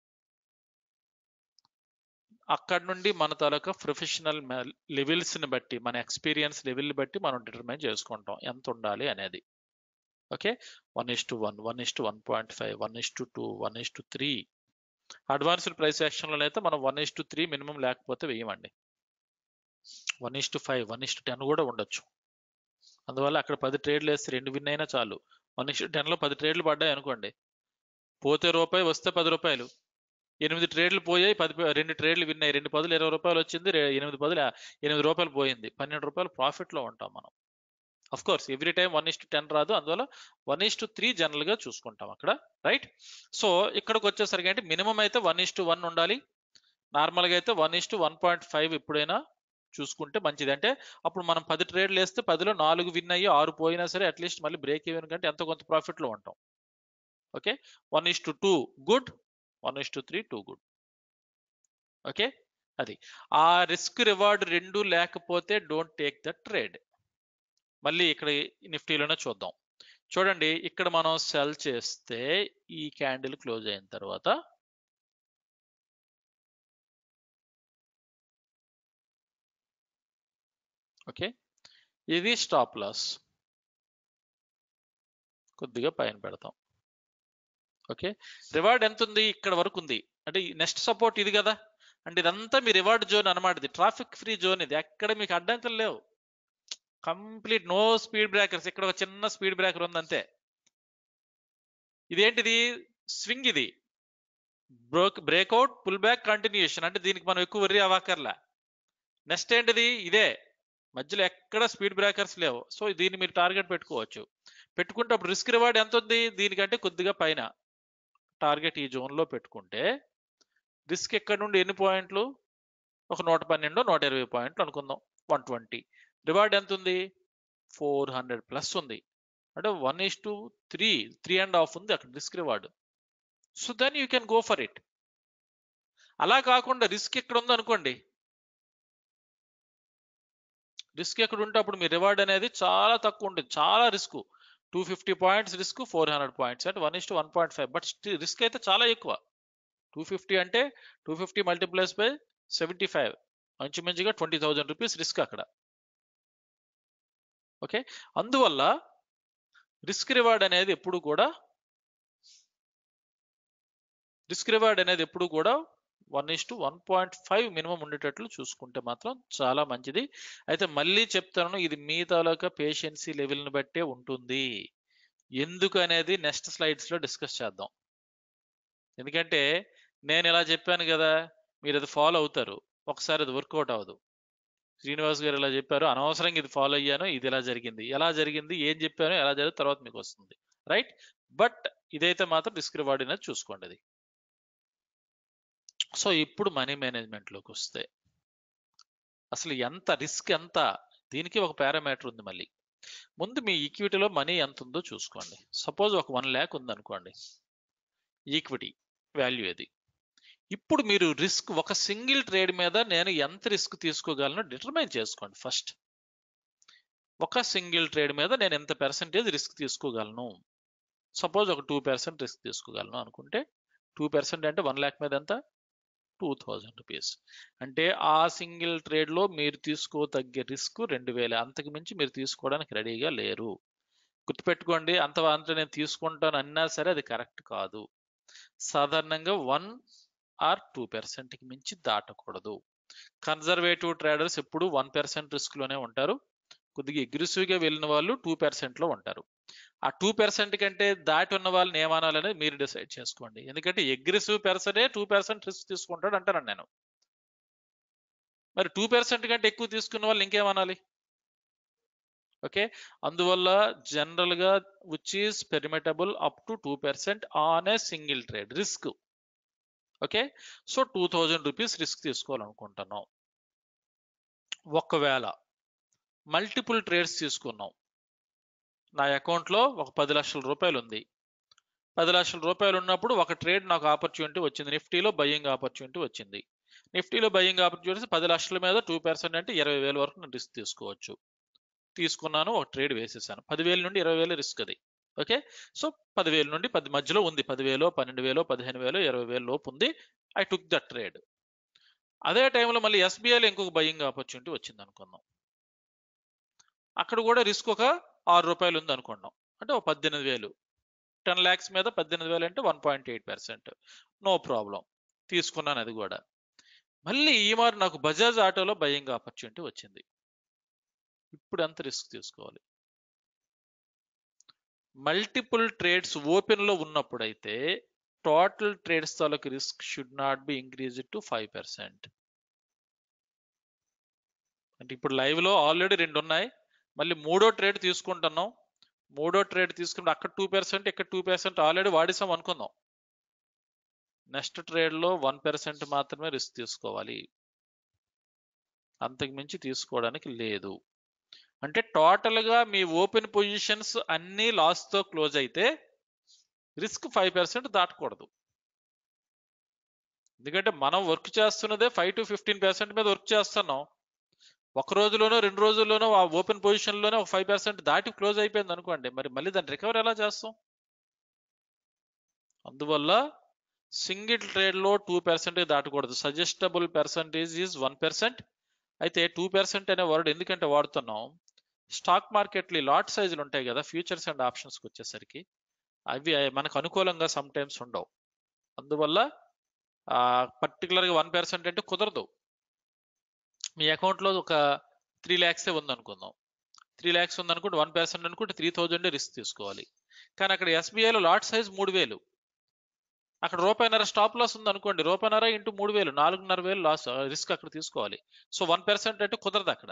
Speaker 2: అక్కడ నుండి మన తాలూకా ప్రొఫెషనల్ లెవెల్స్ ని బట్టి మన ఎక్స్పీరియన్స్ లెవెల్ బట్టి మనం డిటర్మైన్ చేసుకుంటాం ఎంత ఉండాలి అనేది okay one is to one one is to one point five one is to two one is to three advanced price యాక్షన్లో అయితే మనం one is to three minimum లేకపోతే వేయమండి one is to five one is to ten కూడా ఉండొచ్చు అందువల్ల అక్కడ పది ట్రేడ్లు వేస్తే రెండు విన్ అయినా చాలు వన్ ఇస్ టు టెన్లో పది ట్రేడ్లు పడ్డాయి అనుకోండి పోతే రూపాయి వస్తే పది రూపాయలు ఎనిమిది ట్రేడ్లు పోయాయి పది రెండు ట్రేడ్లు విన్నాయి రెండు పదులు ఇరవై రూపాయలు వచ్చింది ఎనిమిది పదులు ఎనిమిది రూపాయలు పోయింది పన్నెండు రూపాయలు ప్రాఫిట్లో ఉంటాం మనం of course every time one is to ten రాదు అందువల్ల one is to three general గా చూసుకుంటాం అక్కడ రైట్ సో ఇక్కడికి వచ్చేసరికి అంటే మినిమం అయితే వన్ ఇస్ టు వన్ ఉండాలి నార్మల్ గా అయితే one is to one point five ఎప్పుడైనా చూసుకుంటే మంచిది అంటే అప్పుడు మనం పది ట్రేడ్లు వేస్తే పదిలో నాలుగు విన్ అయ్యి ఆరు పోయినా సరే అట్లీస్ట్ మళ్ళీ బ్రేక్ ఈవెన్ కంటే ఎంతో కొంత ప్రాఫిట్ లో ఉంటాం okay one is to two good one is to three two good okay అది ఆ రిస్క్ రివార్డ్ రెండు లేకపోతే డోంట్ టేక్ ద ట్రేడ్ మళ్ళీ ఇక్కడ నిఫ్టీలోనే చూద్దాం చూడండి ఇక్కడ మనం సెల్ చేస్తే ఈ క్యాండిల్ క్లోజ్ అయిన తర్వాత ఓకే ఇది స్టాప్ లాస్ కొద్దిగా పైన పెడతాం ఓకే రివార్డ్ ఎంత ఉంది ఇక్కడ వరకు ఉంది అంటే నెక్స్ట్ సపోర్ట్ ఇది కదా అంటే ఇదంతా మీ రివార్డ్ జోన్ అనమాట ఇది ట్రాఫిక్ ఫ్రీ జోన్ ఇది ఎక్కడ మీకు అడ్డంకులు లేవు కంప్లీట్ నో స్పీడ్ బ్రేకర్స్ ఇక్కడ ఒక చిన్న స్పీడ్ బ్రేకర్ ఉంది అంతే ఇదేంటిది స్వింగ్ ఇది broke breakout pull back continuation అంటే దీనికి మనం ఎక్కువ వర్రీ అవ్వకర్లా నెక్స్ట్ ఏంటిది ఇదే మధ్యలో ఎక్కడ స్పీడ్ బ్రేకర్స్ లేవు సో దీన్ని మీరు టార్గెట్ పెట్టుకోవచ్చు పెట్టుకుంటే అప్పుడు రిస్క్ రివార్డ్ ఎంత ఉంది దీనికంటే కొద్దిగా పైన టార్గెట్ ఈ జోన్ లో పెట్టుకుంటే రిస్క్ ఎక్కడ నుండి ఎన్ని పాయింట్లు ఒక నూట పన్నెండు నూట ఇరవై పాయింట్లు అనుకుందాం వన్ ట్వంటీ రివార్డ్ ఎంత ఉంది ఫోర్ హండ్రెడ్ ప్లస్ ఉంది అంటే one is to three three and half ఉంది అక్కడ risk reward so then you can go for it అలా కాకుండా రిస్క్ ఎక్కడ ఉంది అనుకోండి రిస్క్ ఎక్కడ ఉంటే అప్పుడు మీ రివార్డ్ అనేది చాలా తక్కువ ఉంటుంది చాలా risk two fifty points risk four hundred points అంటే one is to one point five but risk అయితే చాలా ఎక్కువ టూ ఫిఫ్టీ అంటే two fifty multiplies by seventy five మంచిగా ట్వంటీ థౌజండ్ రూపీస్ రిస్క్ అక్కడ ఓకే అందువల్ల రిస్క్ రివార్డ్ అనేది ఎప్పుడు కూడా రిస్క్ రివార్డ్ అనేది ఎప్పుడు కూడా one is to one point five minimum ఉండేటట్లు చూసుకుంటే మాత్రం చాలా మంచిది అయితే మళ్ళీ చెప్తాను ఇది మీ తాలూకా పేషెన్సీ లెవెల్ని బట్టే ఉంటుంది ఎందుకు అనేది నెక్స్ట్ స్లైడ్స్ లో డిస్కస్ చేద్దాం ఎందుకంటే నేను ఇలా చెప్పాను కదా మీరు అది ఫాలో అవుతారు ఒకసారి అది వర్కౌట్ అవ్వదు శ్రీనివాస్ గారు ఇలా చెప్పారు అనవసరంగా ఇది ఫాలో అయ్యాను ఇది ఎలా జరిగింది ఎలా జరిగింది ఏం చెప్పాను ఎలా జరిగింది తర్వాత మీకు వస్తుంది రైట్ బట్ ఇదైతే మాత్రం రిస్క్ రివార్డ్ అనేది చూసుకోండి అది సో ఇప్పుడు మనీ మేనేజ్మెంట్లోకి వస్తే అసలు ఎంత రిస్క్ ఎంత దీనికి ఒక పారామీటర్ ఉంది మళ్ళీ ముందు మీ ఈక్విటీలో మనీ ఎంత ఉందో చూసుకోండి సపోజ్ ఒక వన్ ల్యాక్ ఉంది అనుకోండి ఈక్విటీ వాల్యూ అది ఇప్పుడు మీరు రిస్క్ ఒక సింగిల్ ట్రేడ్ మీద నేను ఎంత రిస్క్ తీసుకోగలను డిటర్మైన్ చేసుకోండి ఫస్ట్ ఒక సింగిల్ ట్రేడ్ మీద నేను ఎంత పర్సెంటేజ్ రిస్క్ తీసుకోగలను సపోజ్ ఒక టూ పర్సెంట్ రిస్క్ తీసుకోగలను అనుకుంటే టూ పర్సెంట్ అంటే వన్ ల్యాక్ మీద ఎంత టూ థౌజండ్ రూపీస్ అంటే ఆ సింగిల్ ట్రేడ్ లో మీరు తీసుకోతగ్గే రిస్క్ రెండు వేల అంతకు మించి మీరు తీసుకోవడానికి రెడీగా లేరు గుర్తుపెట్టుకోండి అంత అంత నేను తీసుకుంటాను అన్నా సరే అది కరెక్ట్ కాదు సాధారణంగా వన్ ఆర్ టూ కి మించి దాటకూడదు కన్జర్వేటివ్ ట్రేడర్స్ ఎప్పుడు వన్ పర్సెంట్ రిస్క్ లోనే ఉంటారు కొద్దిగా aggressive గా వెళ్ళిన వాళ్ళు టూ లో ఉంటారు ఆ టూ పర్సెంట్ కంటే దాటి ఉన్న వాళ్ళని ఏమనాలనేది మీరు డిసైడ్ చేసుకోండి ఎందుకంటే అగ్రెసివ్ పర్సనే టూ పర్సెంట్ రిస్క్ తీసుకుంటాడు అంటాను నేను మరి టూ పర్సెంట్ కంటే ఎక్కువ తీసుకున్న వాళ్ళు ఇంకేమనాలి ఓకే అందువల్ల జనరల్ గా which is permittable up to two percent on a single trade risk okay so two thousand rupees risk తీసుకోవాలనుకుంటున్నాం ఒకవేళ మల్టిపుల్ ట్రేడ్స్ తీసుకున్నాం నా అకౌంట్లో ఒక పది లక్షల రూపాయలు ఉంది పది లక్షల రూపాయలు ఉన్నప్పుడు ఒక ట్రేడ్ నాకు ఆపర్చునిటీ వచ్చింది నిఫ్టీలో బయ్యింగ్ ఆపర్చునిటీ వచ్చింది నిఫ్టీలో బయ్యింగ్ ఆపర్చునిటీస్ పది లక్షల మీద టూ పర్సెంట్ అంటే ఇరవై వేల వరకు నేను రిస్క్ తీసుకోవచ్చు తీసుకున్నాను ఒక ట్రేడ్ వేసేసాను పదివేల నుండి ఇరవై వేలు రిస్క్ అది ఓకే సో పదివేల నుండి పది మధ్యలో ఉంది పదివేలు పన్నెండు వేలు పదిహేను వేలు ఇరవై వేలు లోపు ఉంది ఐ టుక్ ద ట్రేడ్ అదే టైంలో మళ్ళీ ఎస్బీఐలో ఇంకొక బయ్యింగ్ ఆపర్చునిటీ వచ్చింది అనుకుందాం అక్కడ కూడా రిస్క్ ఒక ఆరు రూపాయలు ఉంది అనుకున్నాం అంటే ఒక పద్దెనిమిది వేలు టెన్ ల్యాక్స్ మీద పద్దెనిమిది వేలు అంటే one point eight percent no problem తీసుకున్నాను అది కూడా మళ్ళీ ఈ మారు నాకు బజాజ్ ఆటోలో బయ్యింగ్ ఆపర్చునిటీ వచ్చింది ఇప్పుడు ఎంత రిస్క్ తీసుకోవాలి మల్టిపుల్ ట్రేడ్స్ ఓపెన్ లో ఉన్నప్పుడైతే టోటల్ ట్రేడ్స్ తాలూకు risk should not be increase to five percent అంటే ఇప్పుడు లైవ్ లో ఆల్రెడీ రెండు ఉన్నాయి మళ్ళీ మూడో ట్రేడ్ తీసుకుంటున్నాం మూడో ట్రేడ్ తీసుకుంటే అక్కడ టూ పర్సెంట్ ఇక్కడ టూ పర్సెంట్ ఆల్రెడీ వాడిసాం అనుకుందాం నెక్స్ట్ ట్రేడ్ లో వన్ పర్సెంట్ మాత్రమే రిస్క్ తీసుకోవాలి అంతకు మించి తీసుకోవడానికి లేదు అంటే టోటల్ గా మీ ఓపెన్ పొజిషన్స్ అన్ని లాస్ తో క్లోజ్ అయితే రిస్క్ ఫైవ్ పర్సెంట్ దాటకూడదు ఎందుకంటే మనం వర్క్ చేస్తున్నదే ఫైవ్ టు ఫిఫ్టీన్ పర్సెంట్ మీద వర్క్ చేస్తున్నాం ఒక రోజులోనో రెండు రోజుల్లోనో ఆ ఓపెన్ పొజిషన్లోనే ఒక ఫైవ్ పర్సెంట్ దాటి క్లోజ్ అయిపోయింది అనుకోండి మరి మళ్ళీ దాన్ని రికవర్ ఎలా చేస్తాం అందువల్ల సింగిల్ ట్రేడ్లో టూ పర్సెంట్ దాటకూడదు suggestible percentage is one percent అయితే టూ పర్సెంట్ అనే వర్డ్ ఎందుకంటే వాడుతున్నాం స్టాక్ మార్కెట్లు లాట్ సైజులు ఉంటాయి కదా ఫ్యూచర్స్ అండ్ ఆప్షన్స్కి వచ్చేసరికి అవి మనకు అనుకూలంగా సమ్ టైమ్స్ ఉండవు అందువల్ల పర్టికులర్గా వన్ పర్సెంట్ అంటే కుదరదు మీ అకౌంట్లో ఒక త్రీ ల్యాక్సే ఉందనుకుందాం త్రీ ల్యాక్స్ ఉందనుకుంటే వన్ పర్సెంట్ అనుకుంటే త్రీ థౌజండ్ రిస్క్ తీసుకోవాలి కానీ అక్కడ ఎస్బీఐలో లాట్ సైజ్ మూడు వేలు అక్కడ రూపాయిన్నర స్టాప్ లాస్ ఉంది అనుకోండి రూపాయిన్నర ఇంటూ మూడు వేలు నాలుగున్నర వేలు లాస్ రిస్క్ అక్కడ తీసుకోవాలి సో వన్ పర్సెంట్ అంటే కుదరదు అక్కడ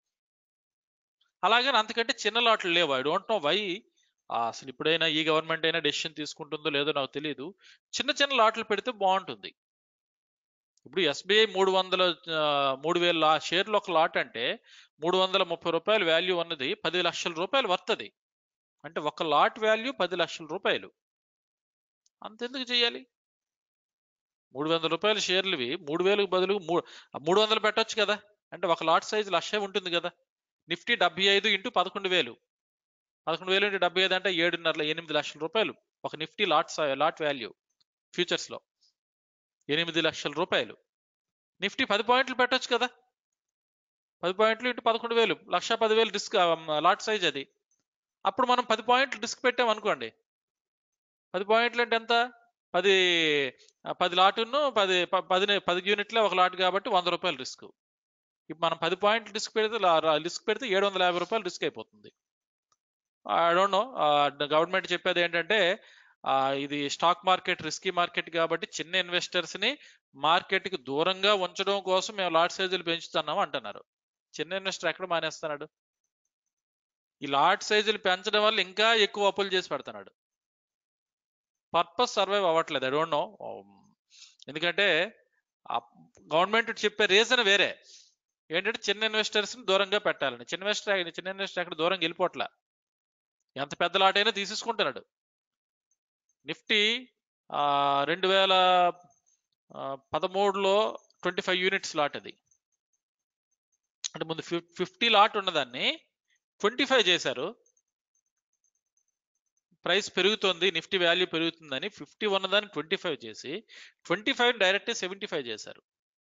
Speaker 2: అలాగే అంతకంటే చిన్న లాట్లు లేవు ఐ డోంట్ నో వై అసలు ఇప్పుడైనా ఈ గవర్నమెంట్ అయినా డెసిషన్ తీసుకుంటుందో లేదో నాకు తెలియదు చిన్న చిన్న లాట్లు పెడితే బాగుంటుంది ఇప్పుడు ఎస్బీఐ మూడు వందల మూడు వేల లా షేర్లు ఒక లాట్ అంటే మూడు వందల ముప్పై రూపాయల వాల్యూ అన్నది పది లక్షల రూపాయలు వర్తది అంటే ఒక లాట్ వాల్యూ పది లక్షల రూపాయలు అంతెందుకు చేయాలి మూడు వందల రూపాయల షేర్లువి మూడు వేలకు బదులు మూడు వందలు పెట్టొచ్చు కదా అంటే ఒక లాట్ సైజు లక్షే ఉంటుంది కదా నిఫ్టీ డెబ్బై ఐదు ఇంటూ పదకొండు వేలు పదకొండు వేలు ఇంటూ డెబ్బై ఐదు అంటే ఏడున్నర ఎనిమిది లక్షల రూపాయలు ఒక నిఫ్టీ లాట్ లాట్ వాల్యూ ఫ్యూచర్స్లో ఎనిమిది లక్షల రూపాయలు నిఫ్టీ పది పాయింట్లు పెట్టొచ్చు కదా పది పాయింట్లు ఇంటూ పదకొండు వేలు లక్ష పదివేలు డిస్క్ లాట్ సైజ్ అది అప్పుడు మనం పది పాయింట్లు డిస్క్ పెట్టాం అనుకోండి పది పాయింట్లు అంటే ఎంత పది పది లాటును పది పది పది యూనిట్లే ఒక లాట్ కాబట్టి వంద రూపాయలు రిస్క్ ఇప్పుడు మనం పది పాయింట్లు డిస్క్ పెడితే రిస్క్ పెడితే ఏడు వందల యాభై రూపాయలు రిస్క్ అయిపోతుంది ఐ డోంట్ నో గవర్నమెంట్ చెప్పేది ఏంటంటే ఇది స్టాక్ మార్కెట్ రిస్కీ మార్కెట్ కాబట్టి చిన్న ఇన్వెస్టర్స్ ని మార్కెట్ కి దూరంగా ఉంచడం కోసం మేము లాట్ సైజులు పెంచుతున్నాం అంటున్నారు చిన్న ఇన్వెస్టర్ ఎక్కడ మానేస్తున్నాడు ఈ లాట్ సైజులు పెంచడం వల్ల ఇంకా ఎక్కువ అప్పులు చేసి పెడుతున్నాడు పర్పస్ సర్వైవ్ అవ్వట్లేదు ఐ డోంట్ నో ఎందుకంటే గవర్నమెంట్ చెప్పే రీజన్ వేరే ఏంటంటే చిన్న ఇన్వెస్టర్స్ ని దూరంగా పెట్టాలని చిన్న ఇన్వెస్టర్ చిన్న ఇన్వెస్టర్ ఎక్కడ దూరంగా వెళ్ళిపోవట్లా ఎంత పెద్ద లాట్ అయినా తీసేసుకుంటున్నాడు నిఫ్టీ రెండు వేల పదమూడులో ట్వంటీ ఫైవ్ యూనిట్స్ లాట్ అది అంటే ముందు ఫిఫ్టీ లాట్ ఉన్నదాన్ని ట్వంటీ ఫైవ్ చేశారు ప్రైస్ పెరుగుతుంది నిఫ్టీ వాల్యూ పెరుగుతుందని ఫిఫ్టీ ఉన్నదాన్ని ట్వంటీ ఫైవ్ చేసి twenty five direct seventy five చేశారు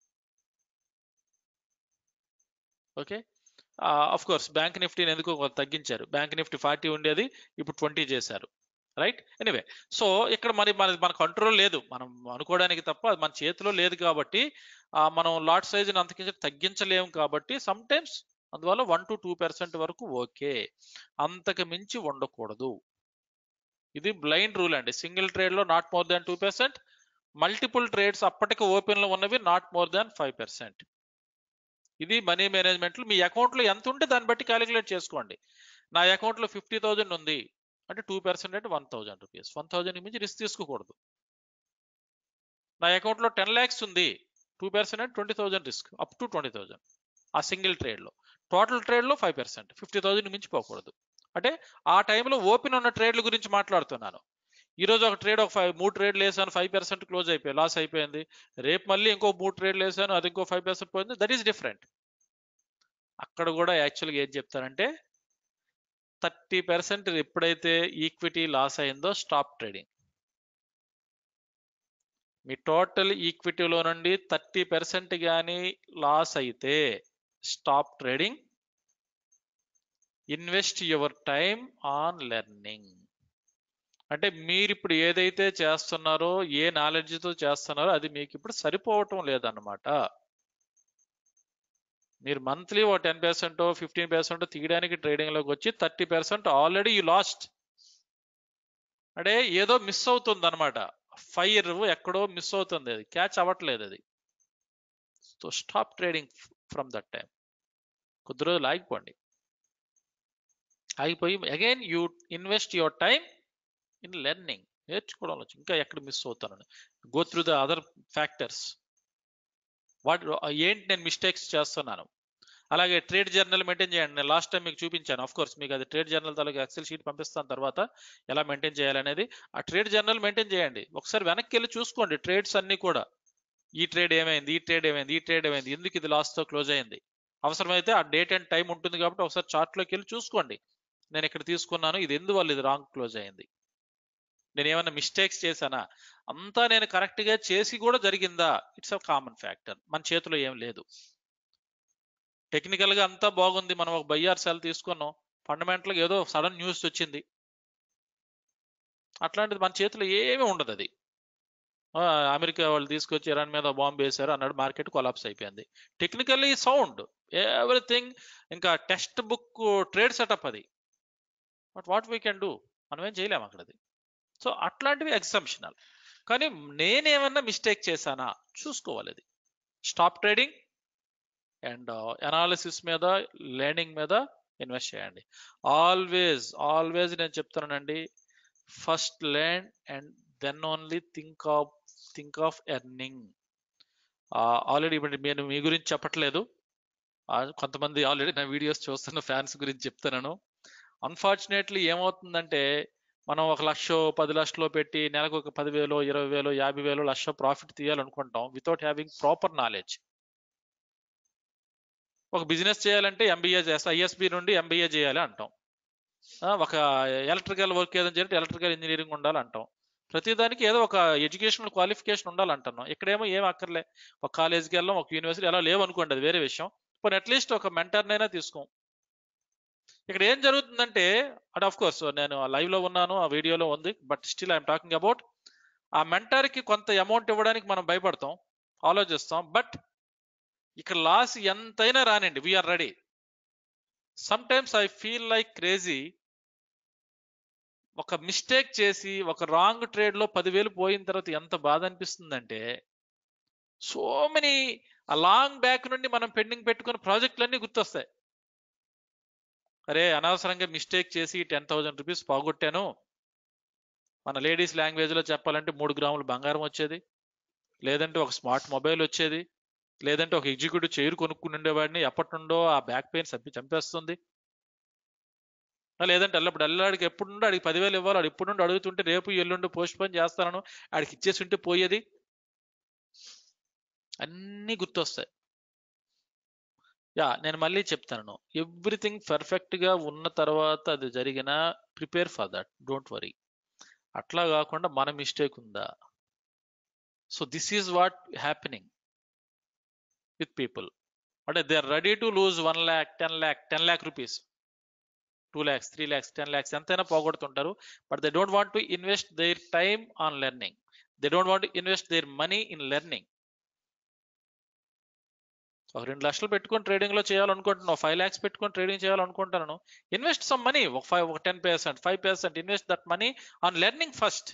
Speaker 2: ఓకే ఆఫ్ కోర్స్ బ్యాంక్ నిఫ్టీని ఎందుకో తగ్గించారు బ్యాంక్ నిఫ్టీ ఫార్టీ ఉండేది ఇప్పుడు ట్వంటీ చేశారు రైట్ ఎనివే సో ఇక్కడ మరి మన మన కంట్రోల్ లేదు మనం అనుకోవడానికి తప్ప అది మన చేతిలో లేదు కాబట్టి మనం లాట్ సైజుని అంతకించి తగ్గించలేము కాబట్టి సమ్ టైమ్స్ అందువల్ల వన్ టు టూ పర్సెంట్ వరకు ఓకే అంతకు మించి ఉండకూడదు ఇది బ్లైండ్ రూల్ అండి సింగిల్ ట్రేడ్ లో not more than two percent multiple trades అప్పటికి ఓపెన్ లో ఉన్నవి not more than five percent ఇది మనీ మేనేజ్మెంట్ మీ అకౌంట్ లో ఎంత ఉంటే దాన్ని బట్టి క్యాలిక్యులేట్ చేసుకోండి నా అకౌంట్ లో ఫిఫ్టీ థౌజండ్ ఉంది అంటే టూ పర్సెంట్ అంటే one thousand rupees one thousand మించి రిస్క్ తీసుకోకూడదు నా అకౌంట్ లో టెన్ ల్యాక్స్ ఉంది టూ పర్సెంట్ అంటే twenty thousand risk up to twenty thousand ఆ సింగిల్ ట్రేడ్ లో టోటల్ ట్రేడ్ లో ఫైవ్ పర్సెంట్ ఫిఫ్టీ థౌజండ్ మించి పోకూడదు అంటే ఆ టైంలో ఓపెన్ ఉన్న ట్రేడ్ల గురించి మాట్లాడుతున్నాను ఈ రోజు ఒక ట్రేడ్ ఒక ఫైవ్ మూడు ట్రేడ్లు వేసాను ఫైవ్ పర్సెంట్ క్లోజ్ అయిపోయి లాస్ అయిపోయింది రేపు మళ్ళీ ఇంకో మూడు ట్రేడ్లు వేసాను అది ఇంకో ఫైవ్ పర్సెంట్ పోయింది దట్ ఈస్ డిఫరెంట్ అక్కడ కూడా యాక్చువల్గా ఏం చెప్తారంటే థర్టీ పర్సెంట్ ఎప్పుడైతే ఈక్విటీ లాస్ అయిందో స్టాప్ ట్రేడింగ్ మీ టోటల్ ఈక్విటీలో నుండి థర్టీ పర్సెంట్ కానీ లాస్ అయితే stop trading invest your time on learning అంటే మీరు ఇప్పుడు ఏదైతే చేస్తున్నారో ఏ నాలెడ్జ్తో చేస్తున్నారో అది మీకు ఇప్పుడు సరిపోవటం లేదన్నమాట మీరు మంత్లీ ఓ టెన్ పర్సెంట్ ఫిఫ్టీన్ పర్సెంట్ తీయడానికి ట్రేడింగ్లోకి వచ్చి thirty percent already you lost అంటే ఏదో మిస్ అవుతుంది అనమాట ఫైర్ ఎక్కడో మిస్ అవుతుంది అది క్యాచ్ అవ్వట్లేదు అది so stop trading from that time కొద్ది రోజులు ఆగిపోండి ఆగిపోయి again you invest your time in learning నేర్చుకోవడంలో ఇంకా ఎక్కడ మిస్ అవుతానని go through the other factors వాటి ఏంటి నేను మిస్టేక్స్ చేస్తున్నాను అలాగే ట్రేడ్ జర్నల్ మెయింటైన్ చేయండి నేను లాస్ట్ టైం మీకు చూపించాను ఆఫ్ కోర్స్ మీకు అది ట్రేడ్ జర్నల్ తాలూకు ఎక్సెల్ షీట్ పంపిస్తాను తర్వాత ఎలా మెయింటైన్ చేయాలనేది ఆ ట్రేడ్ జర్నల్ మెయింటైన్ చేయండి ఒకసారి వెనక్కి వెళ్ళి చూసుకోండి ట్రేడ్స్ అన్ని కూడా ఈ ట్రేడ్ ఏమైంది ఈ ట్రేడ్ ఏమైంది ఈ ట్రేడ్ ఏమైంది ఎందుకు ఇది లాస్తో క్లోజ్ అయింది అవసరమైతే ఆ డేట్ అండ్ టైం ఉంటుంది కాబట్టి ఒకసారి chart లోకి వెళ్ళి చూసుకోండి నేను ఇక్కడ తీసుకున్నాను ఇది ఎందువల్ల ఇది రాంగ్ క్లోజ్ అయింది నేను ఏమైనా మిస్టేక్స్ చేశానా అంతా నేను correct గా చేసి కూడా జరిగిందా ఇట్స్ అ కామన్ ఫ్యాక్టర్ మన చేతిలో ఏం లేదు టెక్నికల్ గా అంతా బాగుంది మనం ఒక బయ్యార్ సెల్ తీసుకున్నాం ఫండమెంటల్ ఏదో సడన్ న్యూస్ వచ్చింది అట్లాంటిది మన చేతిలో ఏమీ ఉండదు అది ఆ, అమెరికా వాళ్ళు తీసుకొచ్చి ఇరాన్ మీద బాంబు వేశారు అన్నాడు మార్కెట్ కొలాప్స్ అయిపోయింది టెక్నికల్లీ సౌండ్ ఎవ్రీథింగ్ ఇంకా టెక్స్ట్ బుక్ ట్రేడ్ సెటప్ అది but what we can do మనం ఏం చేయలేము అక్కడ అది సో అట్లాంటివి ఎగ్జంప్షనల్ కానీ నేనేమన్నా మిస్టేక్ చేశానా చూసుకోవాలి అది స్టాప్ ట్రేడింగ్ అండ్ అనాలిసిస్ మీద లెర్నింగ్ మీద ఇన్వెస్ట్ చేయండి ఆల్వేస్ ఆల్వేస్ నేను చెప్తానండి first learn and then only think of think of earning already ఇప్పుడు నేను మీ గురించి చెప్పట్లేదు ఆ, కొంతమంది ఆల్రెడీ నా వీడియోస్ చూస్తున్న ఫ్యాన్స్ గురించి చెప్తున్నాను అన్ఫార్చునేట్లీ ఏమవుతుందంటే మనం ఒక లక్ష పది లక్షలో పెట్టి నెలకు ఒక పదివేలు ఇరవై వేలు యాభై వేలు లక్ష ప్రాఫిట్ తీయాలనుకుంటాం వితౌట్ హ్యావింగ్ ప్రాపర్ నాలెడ్జ్ ఒక బిజినెస్ చేయాలంటే ఎంబీఏ చేస్తా ఐఎస్బి నుండి ఎంబీఏ చేయాలి అంటాం ఆ, ఒక ఎలక్ట్రికల్ వర్క్ ఏదైనా చేయాలంటే ఎలక్ట్రికల్ ఇంజనీరింగ్ ఉండాలి అంటాం ప్రతిదానికి ఏదో ఒక ఎడ్యుకేషనల్ క్వాలిఫికేషన్ ఉండాలంటున్నాం ఇక్కడేమో ఏం అక్కర్లే ఒక కాలేజ్కి వెళ్ళాం ఒక యూనివర్సిటీ ఎలా లేవు అనుకోండి అది వేరే విషయం పోనీ అట్లీస్ట్ ఒక మెంటర్నైనా తీసుకోం ఇక్కడ ఏం జరుగుతుందంటే అట్ ఆఫ్ కోర్స్ నేను లైవ్ లో ఉన్నాను ఆ వీడియోలో ఉంది but still I'm talking about ఆ mentor కి కొంత అమౌంట్ ఇవ్వడానికి మనం భయపడతాం ఆలోచిస్తాం బట్ ఇక్కడ లాస్ ఎంతైనా రానండి we are ready some times I feel like crazy ఒక మిస్టేక్ చేసి ఒక రాంగ్ ట్రేడ్ లో పదివేలు పోయిన తర్వాత ఎంత బాధ అనిపిస్తుందంటే సో మెనీ ఆ లాంగ్ బ్యాక్ నుండి మనం పెండింగ్ పెట్టుకున్న ప్రాజెక్టులన్నీ గుర్తొస్తాయి అరే అనవసరంగా మిస్టేక్ చేసి టెన్ థౌజండ్ రూపీస్ పోగొట్టాను మన లేడీస్ లాంగ్వేజ్ లో చెప్పాలంటే మూడు గ్రాములు బంగారం వచ్చేది లేదంటే ఒక స్మార్ట్ మొబైల్ వచ్చేది లేదంటే ఒక ఎగ్జిక్యూటివ్ చైర్ కొనుక్కుని ఉండేవాడిని ఎప్పటి నుండో ఆ బ్యాక్ పెయిన్ చంపి చంపేస్తుంది ఆ, లేదంటే అల్లప్పుడు అల్లాడికి ఎప్పుడు నుండో అడిగి పదివేలు ఇవ్వాలి వాడు ఇప్పుడు నుండి అడుగుతుంటే రేపు ఎల్లుండి పోస్ట్ పోన్ చేస్తాను ఆడికి ఇచ్చేసి ఉంటే పోయేది అన్నీ గుర్తొస్తాయి యా నేను మళ్ళీ చెప్తాను ఎవ్రీథింగ్ పర్ఫెక్ట్ గా ఉన్న తర్వాత అది జరిగినా prepare for that don't worry అట్లా కాకుండా మన మిస్టేక్ ఉందా so this is what happening with people అంటే they are ready to lose one lakh ten lakh ten lakh rupees two lakhs three lakhs ten lakhs ఎంతైనా పోగొడుతుంటారు but they don't want to invest their time on learning they don't want invest their money in learning ఒక రెండు లక్షలు పెట్టుకొని ట్రేడింగ్ లో చేయాలనుకుంటున్నావు ఫైవ్ ల్యాక్స్ పెట్టుకొని ట్రేడింగ్ చేయాలనుకుంటున్నాను ఇన్వెస్ట్ సమ్ మనీ ఒక ఫైవ్ ఒక ten percent five percent invest that money on learning first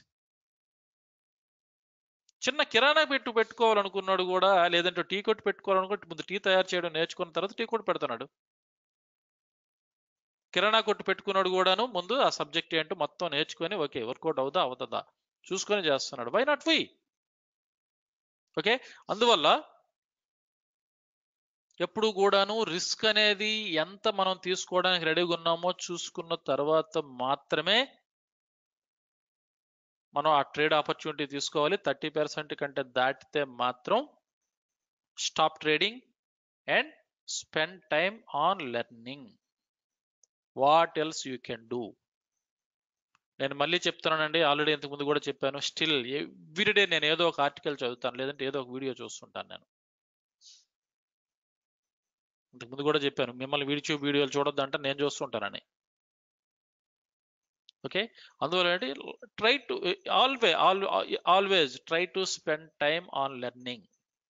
Speaker 2: చిన్న కిరాణా పెట్టు పెట్టుకోవాలనుకున్నాడు కూడా లేదంటే టీ కొట్టు పెట్టుకోవాలనుకుంటే ముందు టీ తయారు చేయడం నేర్చుకున్న తర్వాత టీ కొట్టు పెడుతున్నాడు కిరాణా కొట్టు పెట్టుకున్నాడు కూడాను ముందు ఆ సబ్జెక్ట్ ఏంటో మొత్తం నేర్చుకొని ఓకే వర్కౌట్ అవుదా అవుతుందా చూసుకొని చేస్తున్నాడు వై నాట్ వీ ఓకే అందువల్ల ఎప్పుడు కూడాను రిస్క్ అనేది ఎంత మనం తీసుకోవడానికి రెడీగా ఉన్నామో చూసుకున్న తర్వాత మాత్రమే మనం ఆ ట్రేడ్ ఆపర్చునిటీ తీసుకోవాలి థర్టీ పర్సెంట్ కంటే దాటితే మాత్రం stop trading and spend time on learning what else you can do నేను మళ్ళీ చెప్తున్నానండి ఆల్రెడీ ఇంతకు ముందు కూడా చెప్పాను స్టిల్ ఎవ్రీడే నేను ఏదో ఒక ఆర్టికల్ చదువుతాను లేదంటే ఏదో ఒక వీడియో చూస్తుంటాను నేను ఇంతకు ముందు కూడా చెప్పాను మిమ్మల్ని యూట్యూబ్ వీడియోలు చూడొద్దు అంటే నేను చూస్తుంటానని ఓకే అందువల్ల ఏంటి try to always always try to spend time on learning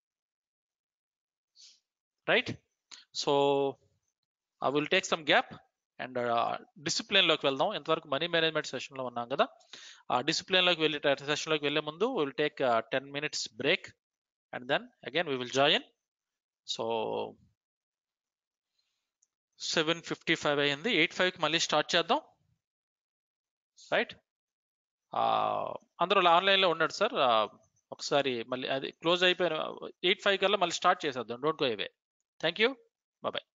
Speaker 2: right so I will take some gap and discipline లోకి వెళ్దాం ఇంతవరకు మనీ మేనేజ్మెంట్ సెషన్ లో ఉన్నాం కదా ఆ డిసిప్లిన్ లోకి వెళ్ళే సెషన్ లోకి వెళ్ళే ముందు will take ten minutes break and then again we will join so seven fifty five అయింది ఎయిట్ ఫైవ్కి మళ్ళీ స్టార్ట్ చేద్దాం రైట్ అందరూ ఆన్లైన్లో ఉన్నాడు సార్ ఒకసారి మళ్ళీ అది క్లోజ్ అయిపోయిన ఎయిట్ ఫైవ్ కల్లా మళ్ళీ స్టార్ట్ చేసేద్దాం don't go away thank you bye